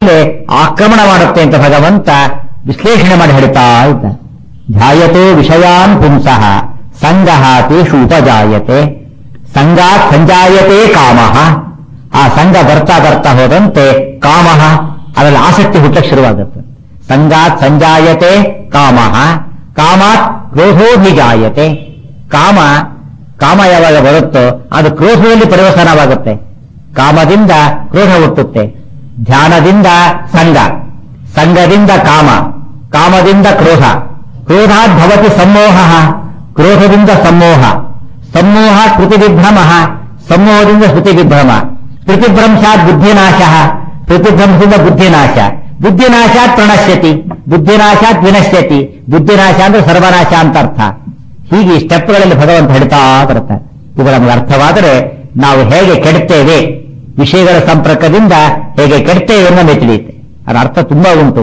ಆಕ್ರಮಣ ಮಾಡುತ್ತೆ ಅಂತ ಭಗವಂತ ವಿಶ್ಲೇಷಣೆ ಮಾಡಿ ಹೇಳ್ತಾ ಇದ್ದ ಧ್ಯಾಯತೆ ವಿಷಯಾನ್ ಪುಂಸಃ ಸಂಗಃ ತೇಷು ಉಪಜಾಯತೆ ಸಂಗಾತ್ ಸಂಜಾಯತೆ ಕಾಮಃ ಆ ಸಂಘ ಬರ್ತಾ ಬರ್ತಾ ಹೋದಂತೆ ಕಾಮಃ ಅದರಲ್ಲಿ ಆಸಕ್ತಿ ಹುಟ್ಟಕ್ಕೆ ಶುರುವಾಗುತ್ತೆ ಸಂಗಾತ್ ಸಂಜಾಯತೆ ಕಾಮಃ ಕಾಮಾತ್ ಕ್ರೋಧೋಭಿಜಾಯತೆ ಕಾಮ ಕಾಮ ಯಾವಾಗ ಬರುತ್ತೋ ಅದು ಕ್ರೋಧದಲ್ಲಿ ಪರಿವರ್ತನವಾಗುತ್ತೆ ಕಾಮದಿಂದ ಕ್ರೋಧ ಹುಟ್ಟುತ್ತೆ ಧ್ಯಾನದಿಂದ ಸಂಘ ಸಂಘದಿಂದ ಕಾಮ ಕಾಮದಿಂದ ಕ್ರೋಧ ಕ್ರೋಧಾತ್ ಭವತಿ ಸಮೋಹ ಕ್ರೋಧದಿಂದ ಸಮೋಹ ಸಮೋಹ ಕೃತಿವಿಭ್ರಮ ಸಮೋಹದಿಂದ ಸ್ಮೃತಿವಿಭ್ರಮ ಸ್ಮೃತಿಭ್ರಂಶಾತ್ ಬುದ್ಧಿನಾಶ ಪ್ರತಿಭ್ರಂಶದಿಂದ ಬುದ್ಧಿನಾಶ ಬುದ್ಧಿನಾಶಾತ್ ಪ್ರಣಶ್ಯತಿ ಬುದ್ಧಿನಾಶಾತ್ ವಿನಶ್ಯತಿ ಬುದ್ಧಿನಾಶ ಅಂದ್ರೆ ಸರ್ವನಾಶ ಅಂತ ಅರ್ಥ ಹೀಗೆ ಈ ಸ್ಟೆಪ್ಗಳಲ್ಲಿ ಭಗವಂತ ಹೇಳ್ತಾ ಬರ್ತಾರೆ ಇದು ನಮಗೆ ಅರ್ಥವಾದರೆ ನಾವು ಹೇಗೆ ಕೆಡ್ತೇವೆ ವಿಷಯಗಳ ಸಂಪರ್ಕದಿಂದ ಹೇಗೆ ಕೆಡ್ತೇವೆ ಅನ್ನೋ ನಮಗೆ ತಿಳಿಯುತ್ತೆ ಅದರ ಅರ್ಥ ತುಂಬಾ ಉಂಟು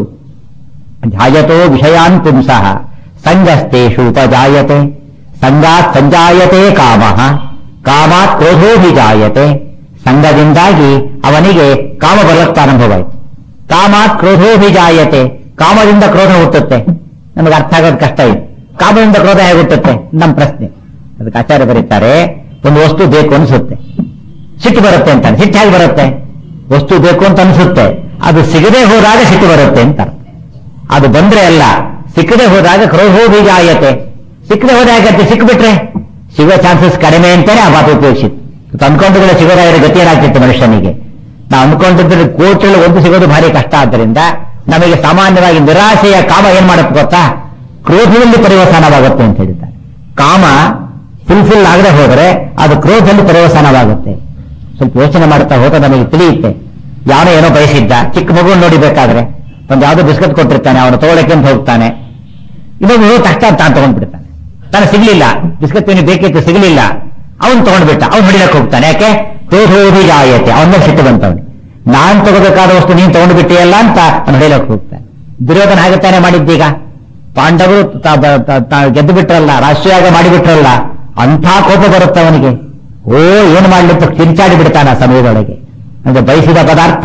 ಧ್ಯಾಯತೋ ವಿಷಯಾನ್ ಪುಂಸಃ ಸಂಗಸ್ತೇಷು ಉಪಜಾಯತೆ ಸಂಗಾತ್ ಸಂಜಾಯತೆ ಕಾಮಃ ಕಾಮಾತ್ ಕ್ರೋಧೋಭಿಜಾಯತೆ ಸಂಘದಿಂದಾಗಿ ಅವನಿಗೆ ಕಾಮ ಬಲತ್ತಾನುಭವಾಯಿತು ಕಾಮಾತ್ ಕ್ರೋಧೋಭಿಜಾಯತೆ ಕಾಮದಿಂದ ಕ್ರೋಧ ಹುಟ್ಟುತ್ತೆ ನಮಗೆ ಅರ್ಥ ಆಗೋದು ಕಷ್ಟ ಇದೆ ಕಾಮದಿಂದ ಕ್ರೋಧ ಹೇಗೆ ಹುಟ್ಟುತ್ತೆ ನಮ್ಮ ಪ್ರಶ್ನೆ ಅದಕ್ಕೆ ಆಚಾರ್ಯ ಬರೀತಾರೆ ಒಂದು ವಸ್ತು ಬೇಕು ಅನಿಸುತ್ತೆ ಸಿಟ್ಟು ಬರುತ್ತೆ ಅಂತ ಸಿಟ್ಟು ಹೇಗೆ ಬರುತ್ತೆ ವಸ್ತು ಬೇಕು ಅಂತ ಅನಿಸುತ್ತೆ ಅದು ಸಿಗದೆ ಹೋದಾಗ ಸಿಟ್ಟು ಬರುತ್ತೆ ಅಂತ ಅರ್ಥ. ಅದು ಬಂದ್ರೆ ಅಲ್ಲ ಸಿಕ್ಕದೆ ಹೋದಾಗ ಕ್ರೋಧೋಭಿಜಾಯತೆ ಸಿಕ್ಕದೆ ಹೋದಾಗ ಆಗತ್ತೆ ಸಿಕ್ಬಿಟ್ರೆ ಸಿಗೋ ಚಾನ್ಸಸ್ ಕಡಿಮೆ ಅಂತಾನೆ ಆ ಮಾತು ಉಪಯೋಗಿಸಿತ್ತು ಅಂದ್ಕೊಂಡುಗಳ ಸಿಗೋದಾಗಿರೋ ಗತಿ ಏನಾಗ್ತಿತ್ತು ಮನುಷ್ಯನಿಗೆ ನಾವು ಅಂದ್ಕೊಂಡಿದ್ರೆ ಕೋಟಲ್ಲಿ ಒಂದು ಸಿಗೋದು ಭಾರಿ ಕಷ್ಟ ಆದ್ದರಿಂದ ನಮಗೆ ಸಾಮಾನ್ಯವಾಗಿ ನಿರಾಶೆಯ ಕಾಮ ಏನ್ ಮಾಡುತ್ತೆ ಗೊತ್ತಾ ಕ್ರೋಧದಲ್ಲಿ ಪರಿವರ್ತನವಾಗುತ್ತೆ ಅಂತ ಹೇಳಿದ್ದಾರೆ ಕಾಮ ಫುಲ್ಫಿಲ್ ಆಗದೆ ಹೋದರೆ ಅದು ಕ್ರೋಧದಲ್ಲಿ ಪರಿವರ್ತನವಾಗುತ್ತೆ ಸ್ವಲ್ಪ ಯೋಚನೆ ಮಾಡ್ತಾ ಹೋದ ನಮಗೆ ತಿಳಿಯುತ್ತೆ ಯಾವನೋ ಏನೋ ಬಯಸಿದ್ದ ಚಿಕ್ಕ ಮಗು ನೋಡಿಬೇಕಾದ್ರೆ ಒಂದು ಯಾವ್ದೋ ಬಿಸ್ಕತ್ ಕೊಟ್ಟಿರ್ತಾನೆ ಅವನು ತಗೊಳಕ್ಕೆ ಅಂತ ಹೋಗ್ತಾನೆ ಇನ್ನೊಬ್ಬ ತಕ್ಷಣ ತಾನು ತಗೊಂಡ್ಬಿಡ್ತಾನೆ ತಾನು ಸಿಗ್ಲಿಲ್ಲ ಬಿಸ್ಕತ್ ಏನು ಬೇಕಿತ್ತು ಸಿಗ್ಲಿಲ್ಲ ಅವನು ತಗೊಂಡ್ಬಿಟ್ಟ ಅವ್ನು ಹೊಡಿಲಕ್ಕೆ ಹೋಗ್ತಾನೆ ಯಾಕೆ ಕ್ರೋಧೋಭಿಜಾಯತೆ ಅವನ ಸಿಟ್ಟು ಬಂತವನು ನಾನ್ ತಗೋಬೇಕಾದ ವಸ್ತು ನೀನ್ ತಗೊಂಡ್ಬಿಟ್ಟಿಯಲ್ಲ ಅಂತ ಅವನು ಹೊಡಿಲಕ್ಕೆ ಹೋಗ್ತಾನೆ ದುರ್ಯೋಧನ ಹಾಗೆ ತಾನೇ ಮಾಡಿದ್ದೀಗ ಪಾಂಡವರು ತ- ಬ- ತ- ತ- ಗೆದ್ದು ಬಿಟ್ರಲ್ಲ ರಾಷ್ಟ್ರೀಯಾಗ ಮಾಡಿಬಿಟ್ರಲ್ಲ ಅಂಥ ಕೋಪ ಬರುತ್ತೆ ಅವನಿಗೆ ಓ ಏನು ಮಾಡ್ಲಿಕ್ಕೆ ಕಿರ್ಚಾಡಿ ಬಿಡ್ತಾನೆ ಆ ಸಮಯದೊಳಗೆ ಅಂದ್ರೆ ಬಯಸಿದ ಪದಾರ್ಥ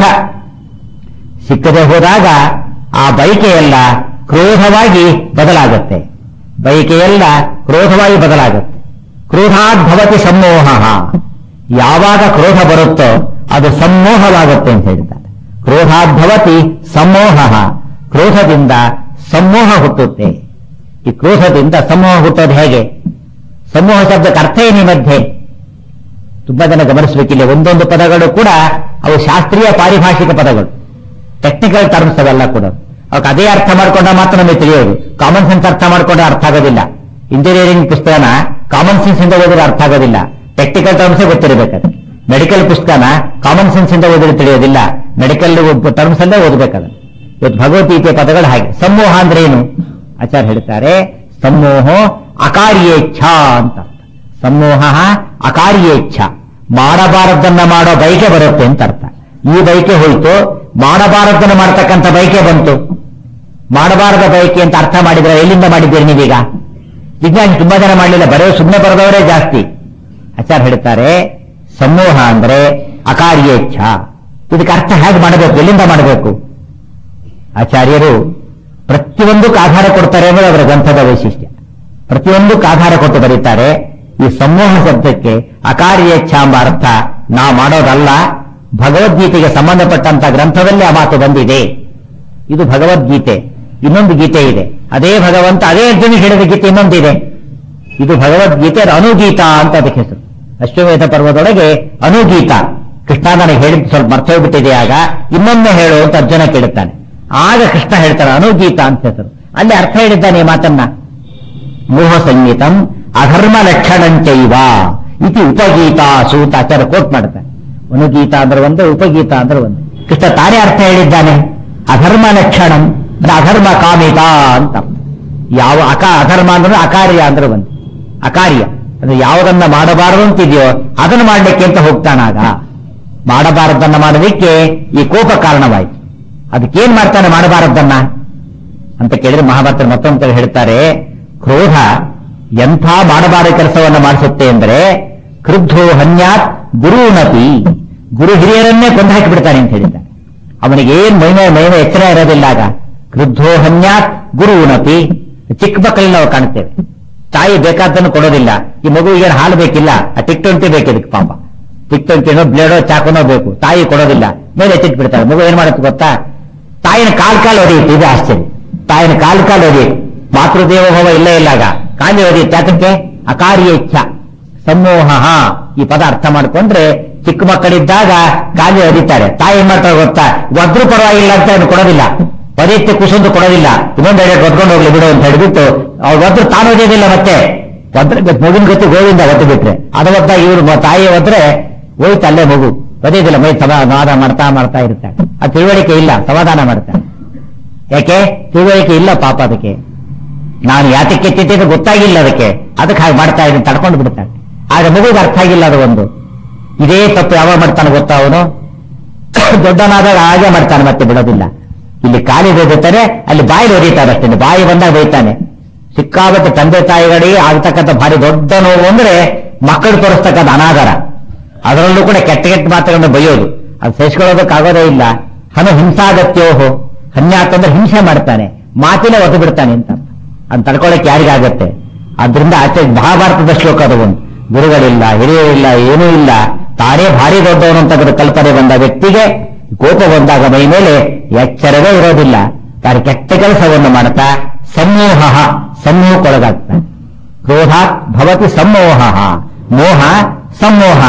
ಸಿಕ್ಕದೆ ಹೋದಾಗ ಆ ಬಯಕೆಯೆಲ್ಲ ಕ್ರೋಧವಾಗಿ ಬದಲಾಗುತ್ತೆ ಬಯಕೆಯೆಲ್ಲ ಕ್ರೋಧವಾಗಿ ಬದಲಾಗುತ್ತೆ ಕ್ರೋಧಾದ್ಭವತಿ ಸಮೋಹ ಯಾವಾಗ ಕ್ರೋಧ ಬರುತ್ತೋ ಅದು ಸಮೋಹವಾಗುತ್ತೆ ಅಂತ ಹೇಳ್ತಾರೆ ಕ್ರೋಧಾದ್ಭವತಿ ಸಮೋಹ ಕ್ರೋಧದಿಂದ ಸಮೋಹ ಹುಟ್ಟುತ್ತೆ ಈ ಕ್ರೋಧದಿಂದ ಸಮೋಹ ಹುಟ್ಟೋದು ಹೇಗೆ ಸಮೂಹ ಶಬ್ದಕ್ಕೆ ಅರ್ಥ ಏನಿ ಮಧ್ಯೆ ತುಂಬಾ ಜನ ಗಮನಿಸಬೇಕಿಲ್ಲ ಒಂದೊಂದು ಪದಗಳು ಕೂಡ ಅವು ಶಾಸ್ತ್ರೀಯ ಪಾರಿಭಾಷಿಕ ಪದಗಳು ಟೆಕ್ನಿಕಲ್ ಟರ್ಮ್ಸ್ ಅವೆಲ್ಲ ಕೂಡ ಅವಕ್ಕೆ ಅದೇ ಅರ್ಥ ಮಾಡ್ಕೊಂಡ ಮಾತ್ರ ನಮಗೆ ತಿಳಿಯೋದು ಕಾಮನ್ ಸೆನ್ಸ್ ಅರ್ಥ ಮಾಡ್ಕೊಂಡ್ರೆ ಅರ್ಥ ಆಗೋದಿಲ್ಲ ಇಂಜಿನಿಯರಿಂಗ್ ಪುಸ್ತಕನ ಕಾಮನ್ ಸೆನ್ಸ್ ಇಂದ ಓದಿದ್ರೆ ಅರ್ಥ ಆಗೋದಿಲ್ಲ ಟೆಕ್ನಿಕಲ್ ಟರ್ಮ್ಸ್ ಗೊತ್ತಿರಬೇಕಾದ್ರೆ ಮೆಡಿಕಲ್ ಪುಸ್ತಕನ ಕಾಮನ್ ಸೆನ್ಸ್ ಇಂದ ಓದಿದ್ರೆ ತಿಳಿಯೋದಿಲ್ಲ ಮೆಡಿಕಲ್ ಟರ್ಮ್ಸ್ ಅಲ್ಲೇ ಓದಬೇಕಾದ್ರೆ ಇವತ್ತು ಭಗವದ್ಗೀತೆಯ ಪದಗಳು ಹಾಗೆ ಸಮೂಹ ಅಂದ್ರೆ ಏನು ಆಚಾರ್ಯ ಹೇಳ್ತಾರೆ ಸಮೂಹ ಅಕಾರ್ಯೇಚ್ಛ ಅಂತ ಅರ್ಥ. ಸಮೂಹ ಅಕಾರ್ಯೇಚ್ಛ ಮಾಡಬಾರದನ್ನ ಮಾಡೋ ಬೈಕೆ ಬರುತ್ತೆ ಅಂತ ಅರ್ಥ ಈ ಬೈಕೆ ಹೋಯ್ತು ಮಾಡಬಾರದನ್ನ ಮಾಡ್ತಕ್ಕಂಥ ಬೈಕೆ ಬಂತು ಮಾಡಬಾರದ ಬೈಕೆ ಅಂತ ಅರ್ಥ ಮಾಡಿದ್ರೆ ಎಲ್ಲಿಂದ ಮಾಡಿದ್ದೀರಿ ನೀವೀಗ ವಿಜ್ಞಾನಿ ತುಂಬಾ ಜನ ಮಾಡಲಿಲ್ಲ ಬರೋ ಸುಮ್ಮನೆ ಬರೆದವರೇ ಜಾಸ್ತಿ ಆಚಾರ್ಯ ಹೇಳ್ತಾರೆ ಸಮೂಹ ಅಂದ್ರೆ ಅಕಾರ್ಯೇಚ್ಛ ಇದಕ್ಕೆ ಅರ್ಥ ಹೇಗೆ ಮಾಡಬೇಕು ಎಲ್ಲಿಂದ ಮಾಡಬೇಕು ಆಚಾರ್ಯರು ಪ್ರತಿಯೊಂದಕ್ಕೂ ಆಧಾರ ಕೊಡ್ತಾರೆ ಎಂಬುದು ಅವರ ಗ್ರಂಥದ ವೈಶಿಷ್ಟ್ಯ ಪ್ರತಿಯೊಂದಕ್ಕೂ ಆಧಾರ ಕೊಟ್ಟು ಬರೀತಾರೆ ಈ ಸಮೂಹ ಶಬ್ದಕ್ಕೆ ಅಕಾರ್ಯೇಚ್ಛ ಎಂಬ ಅರ್ಥ ನಾ ಮಾಡೋದಲ್ಲ ಭಗವದ್ಗೀತೆಗೆ ಸಂಬಂಧಪಟ್ಟಂತ ಗ್ರಂಥದಲ್ಲಿ ಆ ಮಾತು ಬಂದಿದೆ ಇದು ಭಗವದ್ಗೀತೆ ಇನ್ನೊಂದು ಗೀತೆ ಇದೆ ಅದೇ ಭಗವಂತ ಅದೇ ಅರ್ಜುನ ಹೇಳಿದ ಗೀತೆ ಇನ್ನೊಂದಿದೆ ಇದು ಭಗವದ್ಗೀತೆ ಅದು ಅನುಗೀತ ಅಂತ ಅದಕ್ಕೆ ಹೆಸರು ಅಶ್ವಮೇಧ ಪರ್ವದೊಳಗೆ ಅನುಗೀತ ಕೃಷ್ಣ ನನಗೆ ಹೇಳಿದ್ದು ಸ್ವಲ್ಪ ಮರ್ತ ಹೋಗ್ಬಿಟ್ಟಿದೆ ಆಗ ಇನ್ನೊಮ್ಮೆ ಹೇಳು ಅಂತ ಅರ್ಜುನ ಕೇಳುತ್ತಾನೆ ಆಗ ಕೃಷ್ಣ ಹೇಳ್ತಾನೆ ಅನುಗೀತ ಅಂತ ಹೆಸರು ಅಲ್ಲಿ ಅರ್ಥ ಹೇಳಿದ್ದಾನೆ ಈ ಮಾತನ್ನ ಮೋಹ ಸಂಗೀತಂ ಅಧರ್ಮ ಲಕ್ಷಣಂಚೈವ ಇತಿ ಉಪಗೀತ ಸೂತ ಆಚಾರ ಕೋಟ್ ಮಾಡ್ತಾನೆ ಅನುಗೀತ ಅಂದ್ರೆ ಒಂದು ಉಪಗೀತ ಅಂದ್ರೆ ಒಂದು ಕೃಷ್ಣ ತಾನೇ ಅರ್ಥ ಹೇಳಿದ್ದಾನೆ ಅಧರ್ಮ ಲಕ್ಷಣಂ ಅಂದ್ರೆ ಅಧರ್ಮ ಕಾಮಿತ ಅಂತ ಅರ್ಥ. ಯಾವ ಅಕ ಅಧರ್ಮ ಅಂದ್ರೆ ಅಕಾರ್ಯ ಅಂದ್ರೆ ಒಂದು ಅಕಾರ್ಯ ಅಂದ್ರೆ ಯಾವುದನ್ನ ಮಾಡಬಾರದು ಅಂತಿದೆಯೋ ಅದನ್ನು ಮಾಡ್ಲಿಕ್ಕೆ ಅಂತ ಹೋಗ್ತಾನಾಗ ಮಾಡಬಾರದನ್ನ ಮಾಡೋದಕ್ಕೆ ಈ ಕೋಪ ಕಾರಣವಾಯಿತು ಅದಕ್ಕೇನ್ ಮಾಡ್ತಾನೆ ಮಾಡಬಾರದನ್ನ ಅಂತ ಕೇಳಿದ್ರೆ ಮಹಾಭಾರತ ಮತ್ತೊಂದು ಹೇಳ್ತಾರೆ ಕ್ರೋಧ ಎಂಥ ಮಾಡಬಾರ ಕೆಲಸವನ್ನ ಮಾಡಿಸುತ್ತೆ ಅಂದ್ರೆ ಕ್ರುದ್ಧೋ ಹನ್ಯಾತ್ ಗುರುನತಿ ಗುರು ಹಿರಿಯರನ್ನೇ ಕೊಂದು ಹಾಕಿಬಿಡ್ತಾನೆ ಅಂತ ಹೇಳಿದ್ದಾರೆ ಅವನಿಗೆ ಏನ್ ಮೈಮೆ ಮೈಮೆ ಎಚ್ಚರ ಇರೋದಿಲ್ಲ ಆಗ ಕ್ರುದ್ಧೋ ಹನ್ಯಾತ್ ಗುರುನಪಿ ಚಿಕ್ಕ ಮಕ್ಕಳಲ್ಲಿ ನಾವು ಕಾಣ್ತೇವೆ ತಾಯಿ ಬೇಕಾದ್ದನ್ನು ಕೊಡೋದಿಲ್ಲ ಈ ಮಗುವಿಗೆ ಹಾಲು ಬೇಕಿಲ್ಲ ಆ ಟಿಕ್ಟೊಂಟಿ ಬೇಕು ಇದಕ್ಕೆ ಪಾಪ ಟಿಕ್ಟೊಂಟಿನೋ ಬ್ಲೇಡೋ ಚಾಕುನೋ ಬೇಕು ತಾಯಿ ಕೊಡೋದಿಲ್ಲ ಮೇಲೆ ಎತ್ತಿಟ್ಟು ಬಿಡ್ತಾರೆ ಮಗು ಏನ್ ಮಾಡುತ್ತೆ ಗೊತ್ತಾ ತಾಯಿನ ಕಾಲ್ ಕಾಲು ಹೊಡೆಯುತ್ತೆ ಇದು ಆಶ್ಚರ್ಯ ತಾಯಿನ ಕಾಲ್ ಕಾಲು ಹೊಡೆಯುತ್ತೆ ಮಾತೃದೇವೋಭವ ಇಲ್ಲೇ ಇಲ್ಲಾಗ ಕಾಲಿ ಹೊಡೆಯುತ್ತೆ ಯಾಕಂತೆ ಅಕಾರ್ಯ ಇಚ್ಛಾ ಸಮೂಹ ಈ ಪದ ಅರ್ಥ ಮಾಡ್ಕೊಂಡ್ರೆ ಚಿಕ್ಕ ಮಕ್ಕಳಿದ್ದಾಗ ಕಾಲಿ ಹೊಡಿತಾರೆ ತಾಯಿ ಏನ್ ಮಾಡ್ತಾರೆ ಗೊತ್ತಾ ಒದ್ರು ಪರವಾಗಿಲ್ಲ ಅಂತ ಅವ್ನು ಕೊಡೋದಿಲ್ಲ ಪರೀಕ್ಷೆ ಕುಸೊಂದು ಕೊಡೋದಿಲ್ಲ ಇನ್ನೊಂದು ಎಡೆ ಕೊಟ್ಕೊಂಡು ಹೋಗ್ಲಿ ಬಿಡು ಅಂತ ಹೇಳಿಬಿಟ್ಟು ಅವ್ರು ಒದ್ರು ತಾನು ಓದೋದಿಲ್ಲ ಮತ್ತೆ ಒದ್ರೆ ಮಗುನ ಗತಿ ಗೋವಿಂದ ಒತ್ತು ಬಿಟ್ರೆ ಅದು ಒದ್ದ ಇವ್ರು ಮ- ತಾಯಿ ಒದ್ರೆ ಹೋಯ್ತು ಅಲ್ಲೇ ಮಗು ಒದೇದಿಲ್ಲ ಮೈ ಸಮಾಧಾನ ಮಾಡ್ತಾ ಮಾಡ್ತಾ ಇರ್ತಾಳೆ ಆ ತಿಳುವಳಿಕೆ ಇಲ್ಲ ಸಮಾಧಾನ ಮಾಡ್ತಾಳೆ ಯಾಕೆ ತಿಳುವಳಿಕೆ ಇಲ್ಲ ಪಾಪ ಅದಕ್ಕೆ ನಾನು ಯಾತಕ್ಕೆ ಎತ್ತಿದ್ದು ಗೊತ್ತಾಗಿಲ್ಲ ಅದಕ್ಕೆ ಅದಕ್ಕೆ ಹಾಗೆ ಮಾಡ್ತಾ ಇದ್ದೀನಿ ತಡ್ಕೊಂಡು ಬಿಡ್ತಾನೆ ಆದ್ರೆ ಮಗುಗೆ ಅರ್ಥ ಆಗಿಲ್ಲ ಅದು ಒಂದು ಇದೇ ತಪ್ಪು ಯಾವಾಗ ಮಾಡ್ತಾನೆ ಗೊತ್ತಾ ಅವನು ದೊಡ್ಡನಾದಾಗ ಹಾಗೆ ಮಾಡ್ತಾನೆ ಮತ್ತೆ ಬಿಡೋದಿಲ್ಲ ಇಲ್ಲಿ ಕಾಲಿ ಬೈತಾನೆ ಅಲ್ಲಿ ಬಾಯಿ ಹೊಡಿತಾನೆ ಅಷ್ಟೇ ಬಾಯಿ ಬಂದಾಗ ಬೈತಾನೆ ಸಿಕ್ಕಾಬಟ್ಟೆ ತಂದೆ ತಾಯಿಗಳಿಗೆ ಆಗ್ತಕ್ಕಂಥ ಭಾರಿ ದೊಡ್ಡ ನೋವು ಅಂದ್ರೆ ಮಕ್ಕಳು ತೋರಿಸ್ತಕ್ಕಂಥ ಅನಾದರ ಅದರಲ್ಲೂ ಕೂಡ ಕೆಟ್ಟ ಕೆಟ್ಟ ಮಾತುಗಳನ್ನು ಬೈಯೋದು ಅದು ಸಹಿಸ್ಕೊಳ್ಳೋದಕ್ಕಾಗೋದೇ ಇಲ್ಲ ಹನು ಹಿಂಸಾಗತ್ಯೋಹೋ ಹನ್ಯಾತಂದ್ರೆ ಹಿಂಸೆ ಮಾಡ್ತಾನೆ ಮಾತಿನ ಒತ್ತು ಬಿಡ್ತಾನೆ ಅಂತ ಅದ್ ತಡ್ಕೊಳಕ್ಕೆ ಯಾರಿಗಾಗತ್ತೆ ಆದ್ರಿಂದ ಆಚೆ ಮಹಾಭಾರತದ ಶ್ಲೋಕ ಅದು ಒಂದು ಗುರುಗಳಿಲ್ಲ ಹಿರಿಯರಿಲ್ಲ ಏನೂ ಇಲ್ಲ ತಾನೇ ಭಾರಿ ದೊಡ್ಡವನು ಅಂತಕ್ಕಂಥ ಕಲ್ಪನೆ ಬಂದ ವ್ಯಕ್ತಿಗೆ ಕೋಪ ಬಂದಾಗ ಮೈ ಮೇಲೆ ಎಚ್ಚರವೇ ಇರೋದಿಲ್ಲ ತಾನು ಕೆಟ್ಟ ಕೆಲಸವನ್ನು ಮಾಡ್ತಾ ಸಮೂಹ ಸಮೂಹಕ್ಕೊಳಗಾಗ್ತಾನೆ ಕ್ರೋಧಾತ್ ಭವತಿ ಸಮೋಹ ಮೋಹ ಸಮೋಹ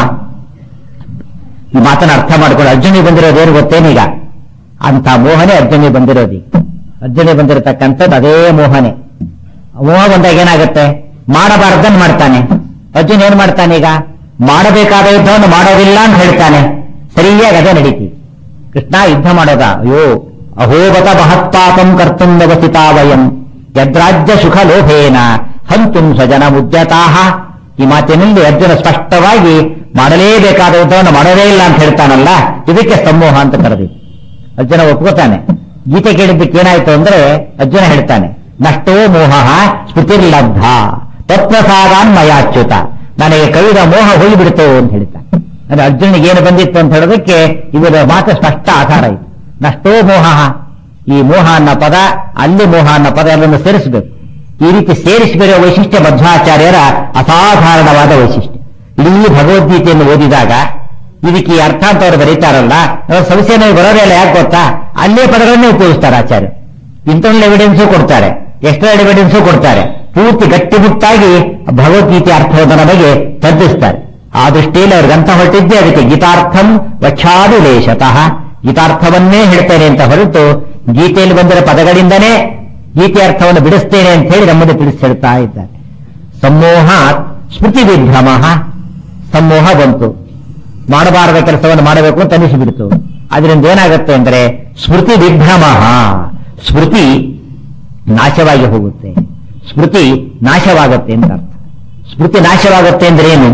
ಈ ಮಾತನ್ನ ಅರ್ಥ ಮಾಡ್ಕೊಂಡು ಅರ್ಜುನಿಗೆ ಬಂದಿರೋದೇನು ಗೊತ್ತೇನೀಗ ಅಂತ ಮೋಹನೆ ಅರ್ಜುನಿಗೆ ಬಂದಿರೋದು ಅರ್ಜುನಿಗೆ ಬಂದಿರತಕ್ಕಂಥದ್ದು ಅದೇ ಮೋಹನೆ ಮೋಹ ಬಂದಾಗ ಏನಾಗುತ್ತೆ ಮಾಡಬಾರ್ದನ್ ಮಾಡ್ತಾನೆ ಅರ್ಜುನ್ ಏನ್ ಮಾಡ್ತಾನೆ ಈಗ ಮಾಡಬೇಕಾದ ಯುದ್ಧವನ್ನು ಮಾಡೋದಿಲ್ಲ ಅಂತ ಹೇಳ್ತಾನೆ ಸರಿಯಾಗಿ ಅದೇ ನಡೀತಿ ಕೃಷ್ಣ ಯುದ್ಧ ಮಾಡೋದ ಅಯ್ಯೋ ಅಹೋಬತ ಮಹತ್ಪಾಪಂ ಕರ್ತುಂ ವ್ಯವಸ್ಥಿತಾ ವಯಂ ಯದ್ರಾಜ್ಯ ಸುಖ ಲೋಭೇನ ಹಂತುಂ ಸ್ವಜನ ಮುದ್ಯತಾಹ ಈ ಮಾತಿನಲ್ಲಿ ಅರ್ಜುನ ಸ್ಪಷ್ಟವಾಗಿ ಮಾಡಲೇಬೇಕಾದ ಯುದ್ಧವನ್ನು ಮಾಡೋದೇ ಇಲ್ಲ ಅಂತ ಹೇಳ್ತಾನಲ್ಲ ಇದಕ್ಕೆ ಸಮೂಹ ಅಂತ ಕರೆದಿ ಅರ್ಜುನ ಒಪ್ಕೋತಾನೆ ಗೀತೆ ಕೇಳಿದ್ದಕ್ಕೆ ಏನಾಯ್ತು ಅಂದ್ರೆ ಅರ್ಜುನ ಹೇಳ್ತಾನೆ ನಷ್ಟೋ ಮೋಹ ಸ್ಮೃತಿರ್ಲಬ್ಧ ತತ್ವಸಾದಾನ್ ಮಯಾಚ್ಯುತ ನನಗೆ ಕವಿದ ಮೋಹ ಹೋಗಿಬಿಡ್ತು ಅಂತ ಹೇಳ್ತಾನೆ ಅಂದ್ರೆ ಅರ್ಜುನಿಗೆ ಏನು ಬಂದಿತ್ತು ಅಂತ ಹೇಳೋದಕ್ಕೆ ಇವರ ಮಾತು ಸ್ಪಷ್ಟ ಆಧಾರ ಇತ್ತು ನಷ್ಟೋ ಮೋಹ ಈ ಮೋಹ ಅನ್ನೋ ಪದ ಅಲ್ಲಿ ಮೋಹ ಅನ್ನೋ ಪದ ಎಲ್ಲವನ್ನು ಸೇರಿಸಬೇಕು ಈ ರೀತಿ ಸೇರಿಸಿಬಿರೋ ವೈಶಿಷ್ಟ್ಯ ಮಧ್ವಾಚಾರ್ಯರ ಅಸಾಧಾರಣವಾದ ವೈಶಿಷ್ಟ್ಯ ಇಡೀ ಭಗವದ್ಗೀತೆಯನ್ನು ಓದಿದಾಗ ಇದಕ್ಕೆ ಈ ಅರ್ಥ ಅಂತ ಅವರು ಬರೀತಾರಲ್ಲ ಅವ್ರ ಸಂಶಯನ ಬರೋದೇ ಇಲ್ಲ ಯಾಕೆ ಗೊತ್ತಾ ಅಲ್ಲೇ ಪದಗಳನ್ನೇ ಉಪಯೋಗಿಸ್ತಾರೆ ಆಚಾರ್ಯ ಇಂಟರ್ನಲ್ ಎವಿಡೆನ್ಸು ಕೊಡ್ತಾರೆ ಎಕ್ಸ್ಟರ್ನಲ್ ಎವಿಡೆನ್ಸು ಕೊಡ್ತಾರೆ ಪೂರ್ತಿ ಗಟ್ಟಿಮುಟ್ಟಾಗಿ ಭಗವದ್ಗೀತೆ ಅರ್ಥವನ್ನು ನಮಗೆ ತದ್ದಿಸ್ತಾರೆ ಆ ದೃಷ್ಟಿಯಲ್ಲಿ ಅವ್ರಿಗೆ ಅಂತ ಹೊರಟಿದ್ದೆ ಅದಕ್ಕೆ ಗೀತಾರ್ಥಂ ವಕ್ಷಾದಿಲೇಶತಃ ಗೀತಾರ್ಥವನ್ನೇ ಹೇಳ್ತೇನೆ ಅಂತ ಹೊರಟು ಗೀತೆಯಲ್ಲಿ ಬಂದಿರೋ ಪದಗಳಿಂದನೇ ಗೀತೆ ಅರ್ಥವನ್ನು ಬಿಡಿಸ್ತೇನೆ ಅಂತ ಹೇಳಿ ನಮ್ಮನ್ನು ತಿಳಿಸಿ ಹೇಳ್ತಾ ಇದ್ದಾರೆ ಸಮೋಹ ಸ್ಮೃತಿ ವಿಭ್ರಮ ಸಮೋಹ ಬಂತು ಮಾಡಬಾರದ ಕೆಲಸವನ್ನು ಮಾಡಬೇಕು ಅಂತ ಅನಿಸಿಬಿಡ್ತು ಅದರಿಂದ ಏನಾಗುತ್ತೆ ಅಂದ್ರೆ ಸ್ಮೃತಿ ವಿಭ್ರಮ ಸ್ಮೃತಿ ನಾಶವಾಗಿ ಹೋಗುತ್ತೆ ಸ್ಮೃತಿ ನಾಶವಾಗುತ್ತೆ ಅಂತ ಅರ್ಥ ಸ್ಮೃತಿ ನಾಶವಾಗುತ್ತೆ ಅಂದ್ರೆ ಏನು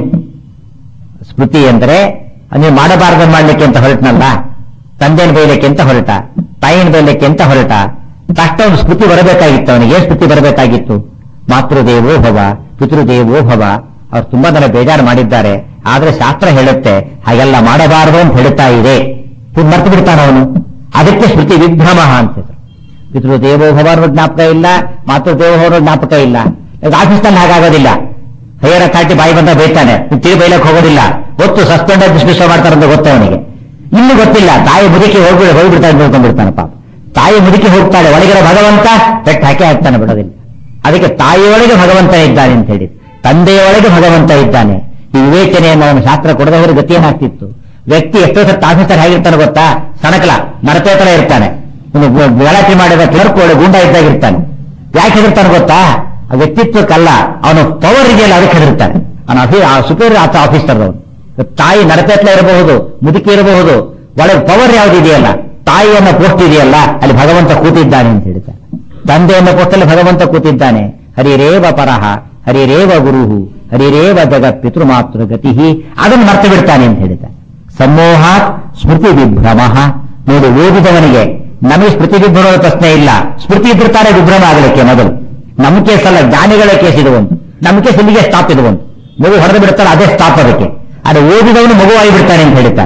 ಸ್ಮೃತಿ ಅಂದ್ರೆ ನೀವು ಮಾಡಬಾರದು ಮಾಡ್ಲಿಕ್ಕೆ ಅಂತ ಹೊರಟನಲ್ಲ ತಂದೆನ ಬೈಲಿಕ್ಕೆ ಅಂತ ಹೊರಟ ತಾಯಿನ ಬೈಲಿಕ್ಕೆ ಅಂತ ಹೊರಟ ತಕ್ಷಣ ಒಂದು ಸ್ಮೃತಿ ಬರಬೇಕಾಗಿತ್ತು ಅವನಿಗೆ ಏನ್ ಸ್ಮೃತಿ ಬರಬೇಕಾಗಿತ್ತು ಮಾತೃದೇವೋ ಭವ ಪಿತೃದೇವೋ ಭವ ಅವ್ರು ತುಂಬಾ ಜನ ಬೇಜಾರು ಮಾಡಿದ್ದಾರೆ ಆದ್ರೆ ಶಾಸ್ತ್ರ ಹೇಳುತ್ತೆ ಹಾಗೆಲ್ಲ ಮಾಡಬಾರದು ಅಂತ ಹೇಳ್ತಾ ಇದೆ ಇದು ಮರ್ತು ಬಿಡ್ತಾನ ಅವನು ಅದಕ್ಕೆ ಸ್ಮೃತಿ ವಿಭ್ರಮ ಅಂತ ಹೆಸರು. ಪಿತೃದೇವೋ ಭವ ಅನ್ನೋ ಜ್ಞಾಪಕ ಇಲ್ಲ ಮಾತೃದೇವೋ ಅನ್ನೋ ಜ್ಞಾಪಕ ಇಲ್ಲ ಈಗ ಆಫೀಸ್ನಲ್ಲಿ ಹಾಗಾಗೋದಿಲ್ಲ ಹೈಯರ್ ಅಥಾರಿಟಿ ಬಾಯಿ ಬಂದ ಬೈತಾನೆ ನೀನ್ ತಿಳಿ ಬೈಲಕ್ಕೆ ಹೋಗೋದಿಲ್ಲ ಗೊತ್ತು ಸಸ್ಪೆಂಡ್ ಡಿಸ್ಮಿಸ್ ಮಾಡ್ತಾರಂತ ಗೊತ್ತು ಅವನಿಗೆ ಇನ್ನು ಗೊತ್ತಿಲ್ಲ ತಾಯಿ ಮುದುಕಿ ಹೋಗ್ಬಿಡ ಹೋಗ್ಬಿಡ್ತಾನೆ ತಿಳ್ಕೊಂಡ್ಬಿಡ್ತಾನೆ ಪಾಪ ತಾಯಿ ಮುದುಕಿ ಹೋಗ್ತಾಳೆ ಒಳಗಿರೋ ಭಗವಂತ ಪೆಟ್ಟು ಹಾಕಿ ಹಾಕ್ತಾನೆ ಬಿಡೋದಿಲ್ಲ ಅದಕ್ಕೆ ತಾಯಿಯೊಳಗೆ ಭಗವಂತ ಇದ್ದಾನೆ ಅಂತ ಹೇಳಿ ತಂದೆಯೊಳಗೆ ಭಗವಂತ ಇದ್ದಾನೆ ಈ ವಿವೇಚನೆಯನ್ನು ಅವನು ಶಾಸ್ತ್ರ ಕೊಡದವರು ಗತಿ ಏನಾಗ್ತಿತ್ತು ವ್ಯಕ್ತಿ ಎಷ್ಟೋ ಸತ್ತು ಆಫೀಸರ್ ಹೇಗಿರ್ತಾನೆ ಗೊತ್ತಾ ಸಣಕಲ ನರಪೇ ತರ ಇರ್ತಾನೆ ಇನ್ನು ಗ- ಗಲಾಟೆ ಮಾಡಿದ ಕ್ಲರ್ಕ್ ಒಳ್ಳೆ ಗುಂಡ ಇದ್ದಾಗಿರ್ತಾನೆ ಯಾಕೆ ಹೆದರ್ತಾನೆ ಗೊತ್ತಾ ಆ ವ್ಯಕ್ತಿತ್ವಕ್ಕಲ್ಲ ಅವನು ಪವರ್ ಇದೆಯಲ್ಲ ಅದಕ್ಕೆ ಹೆದರ್ತಾನೆ ಅವನ ಅಫಿ ಆ ಸುಪೀರಿಯರ್ ಆತ ಆಫೀಸರ್ ಅವನು ತಾಯಿ ನರಪೇತ್ಲ ಇರಬಹುದು ಮುದುಕಿ ಇರಬಹುದು ಒಳಗೆ ಪವರ್ ಯಾವ್ದು ಇದೆಯಲ್ಲ ತಾಯಿಯನ್ನ ಪೋಸ್ಟ್ ಇದೆಯಲ್ಲ ಅಲ್ಲಿ ಭಗವಂತ ಕೂತಿದ್ದಾನೆ ಅಂತ ಹೇಳ್ತಾನೆ ತಂದೆಯನ್ನ ಪೋಸ್ಟಲ್ಲಿ ಭಗವಂತ ಕೂತಿದ್ದಾನೆ ಹರಿರೇವ ಪರಹ ಹರಿರೇವ ಗುರುಹು ಹರಿರೇವ ಜಗತ್ ಪಿತೃಮಾತೃ ಗತಿ ಅದನ್ನು ಮರ್ತು ಬಿಡ್ತಾನೆ ಅಂತ ಹೇಳಿದ್ದಾನೆ ಸಮೋಹಾತ್ ಸ್ಮೃತಿ ವಿಭ್ರಮ ನೋಡಿ ಓದಿದವನಿಗೆ ನಮಗೆ ಸ್ಮೃತಿ ವಿಭ್ರಮದ ಪ್ರಶ್ನೆ ಇಲ್ಲ ಸ್ಮೃತಿ ಇದ್ದಿರ್ತಾರೆ ವಿಭ್ರಮ ಆಗಲಿಕ್ಕೆ ಮೊದಲು ನಮ್ಮ ಕೇಸಲ್ಲ ಜ್ಞಾನಿಗಳ ಕೇಸ್ ಇದು ಒಂದು ನಮ್ಮ ಕೇಸ್ ಇಲ್ಲಿಗೆ ಸ್ಟಾಪ್ ಇದು ಒಂದು ಮಗು ಹೊಡೆದು ಬಿಡ್ತಾರೆ ಅದೇ ಸ್ಟಾಪ್ ಅದಕ್ಕೆ ಅದು ಓದಿದವನು ಮಗುವಾಗಿ ಬಿಡ್ತಾನೆ ಅಂತ ಹೇಳ್ತಾರೆ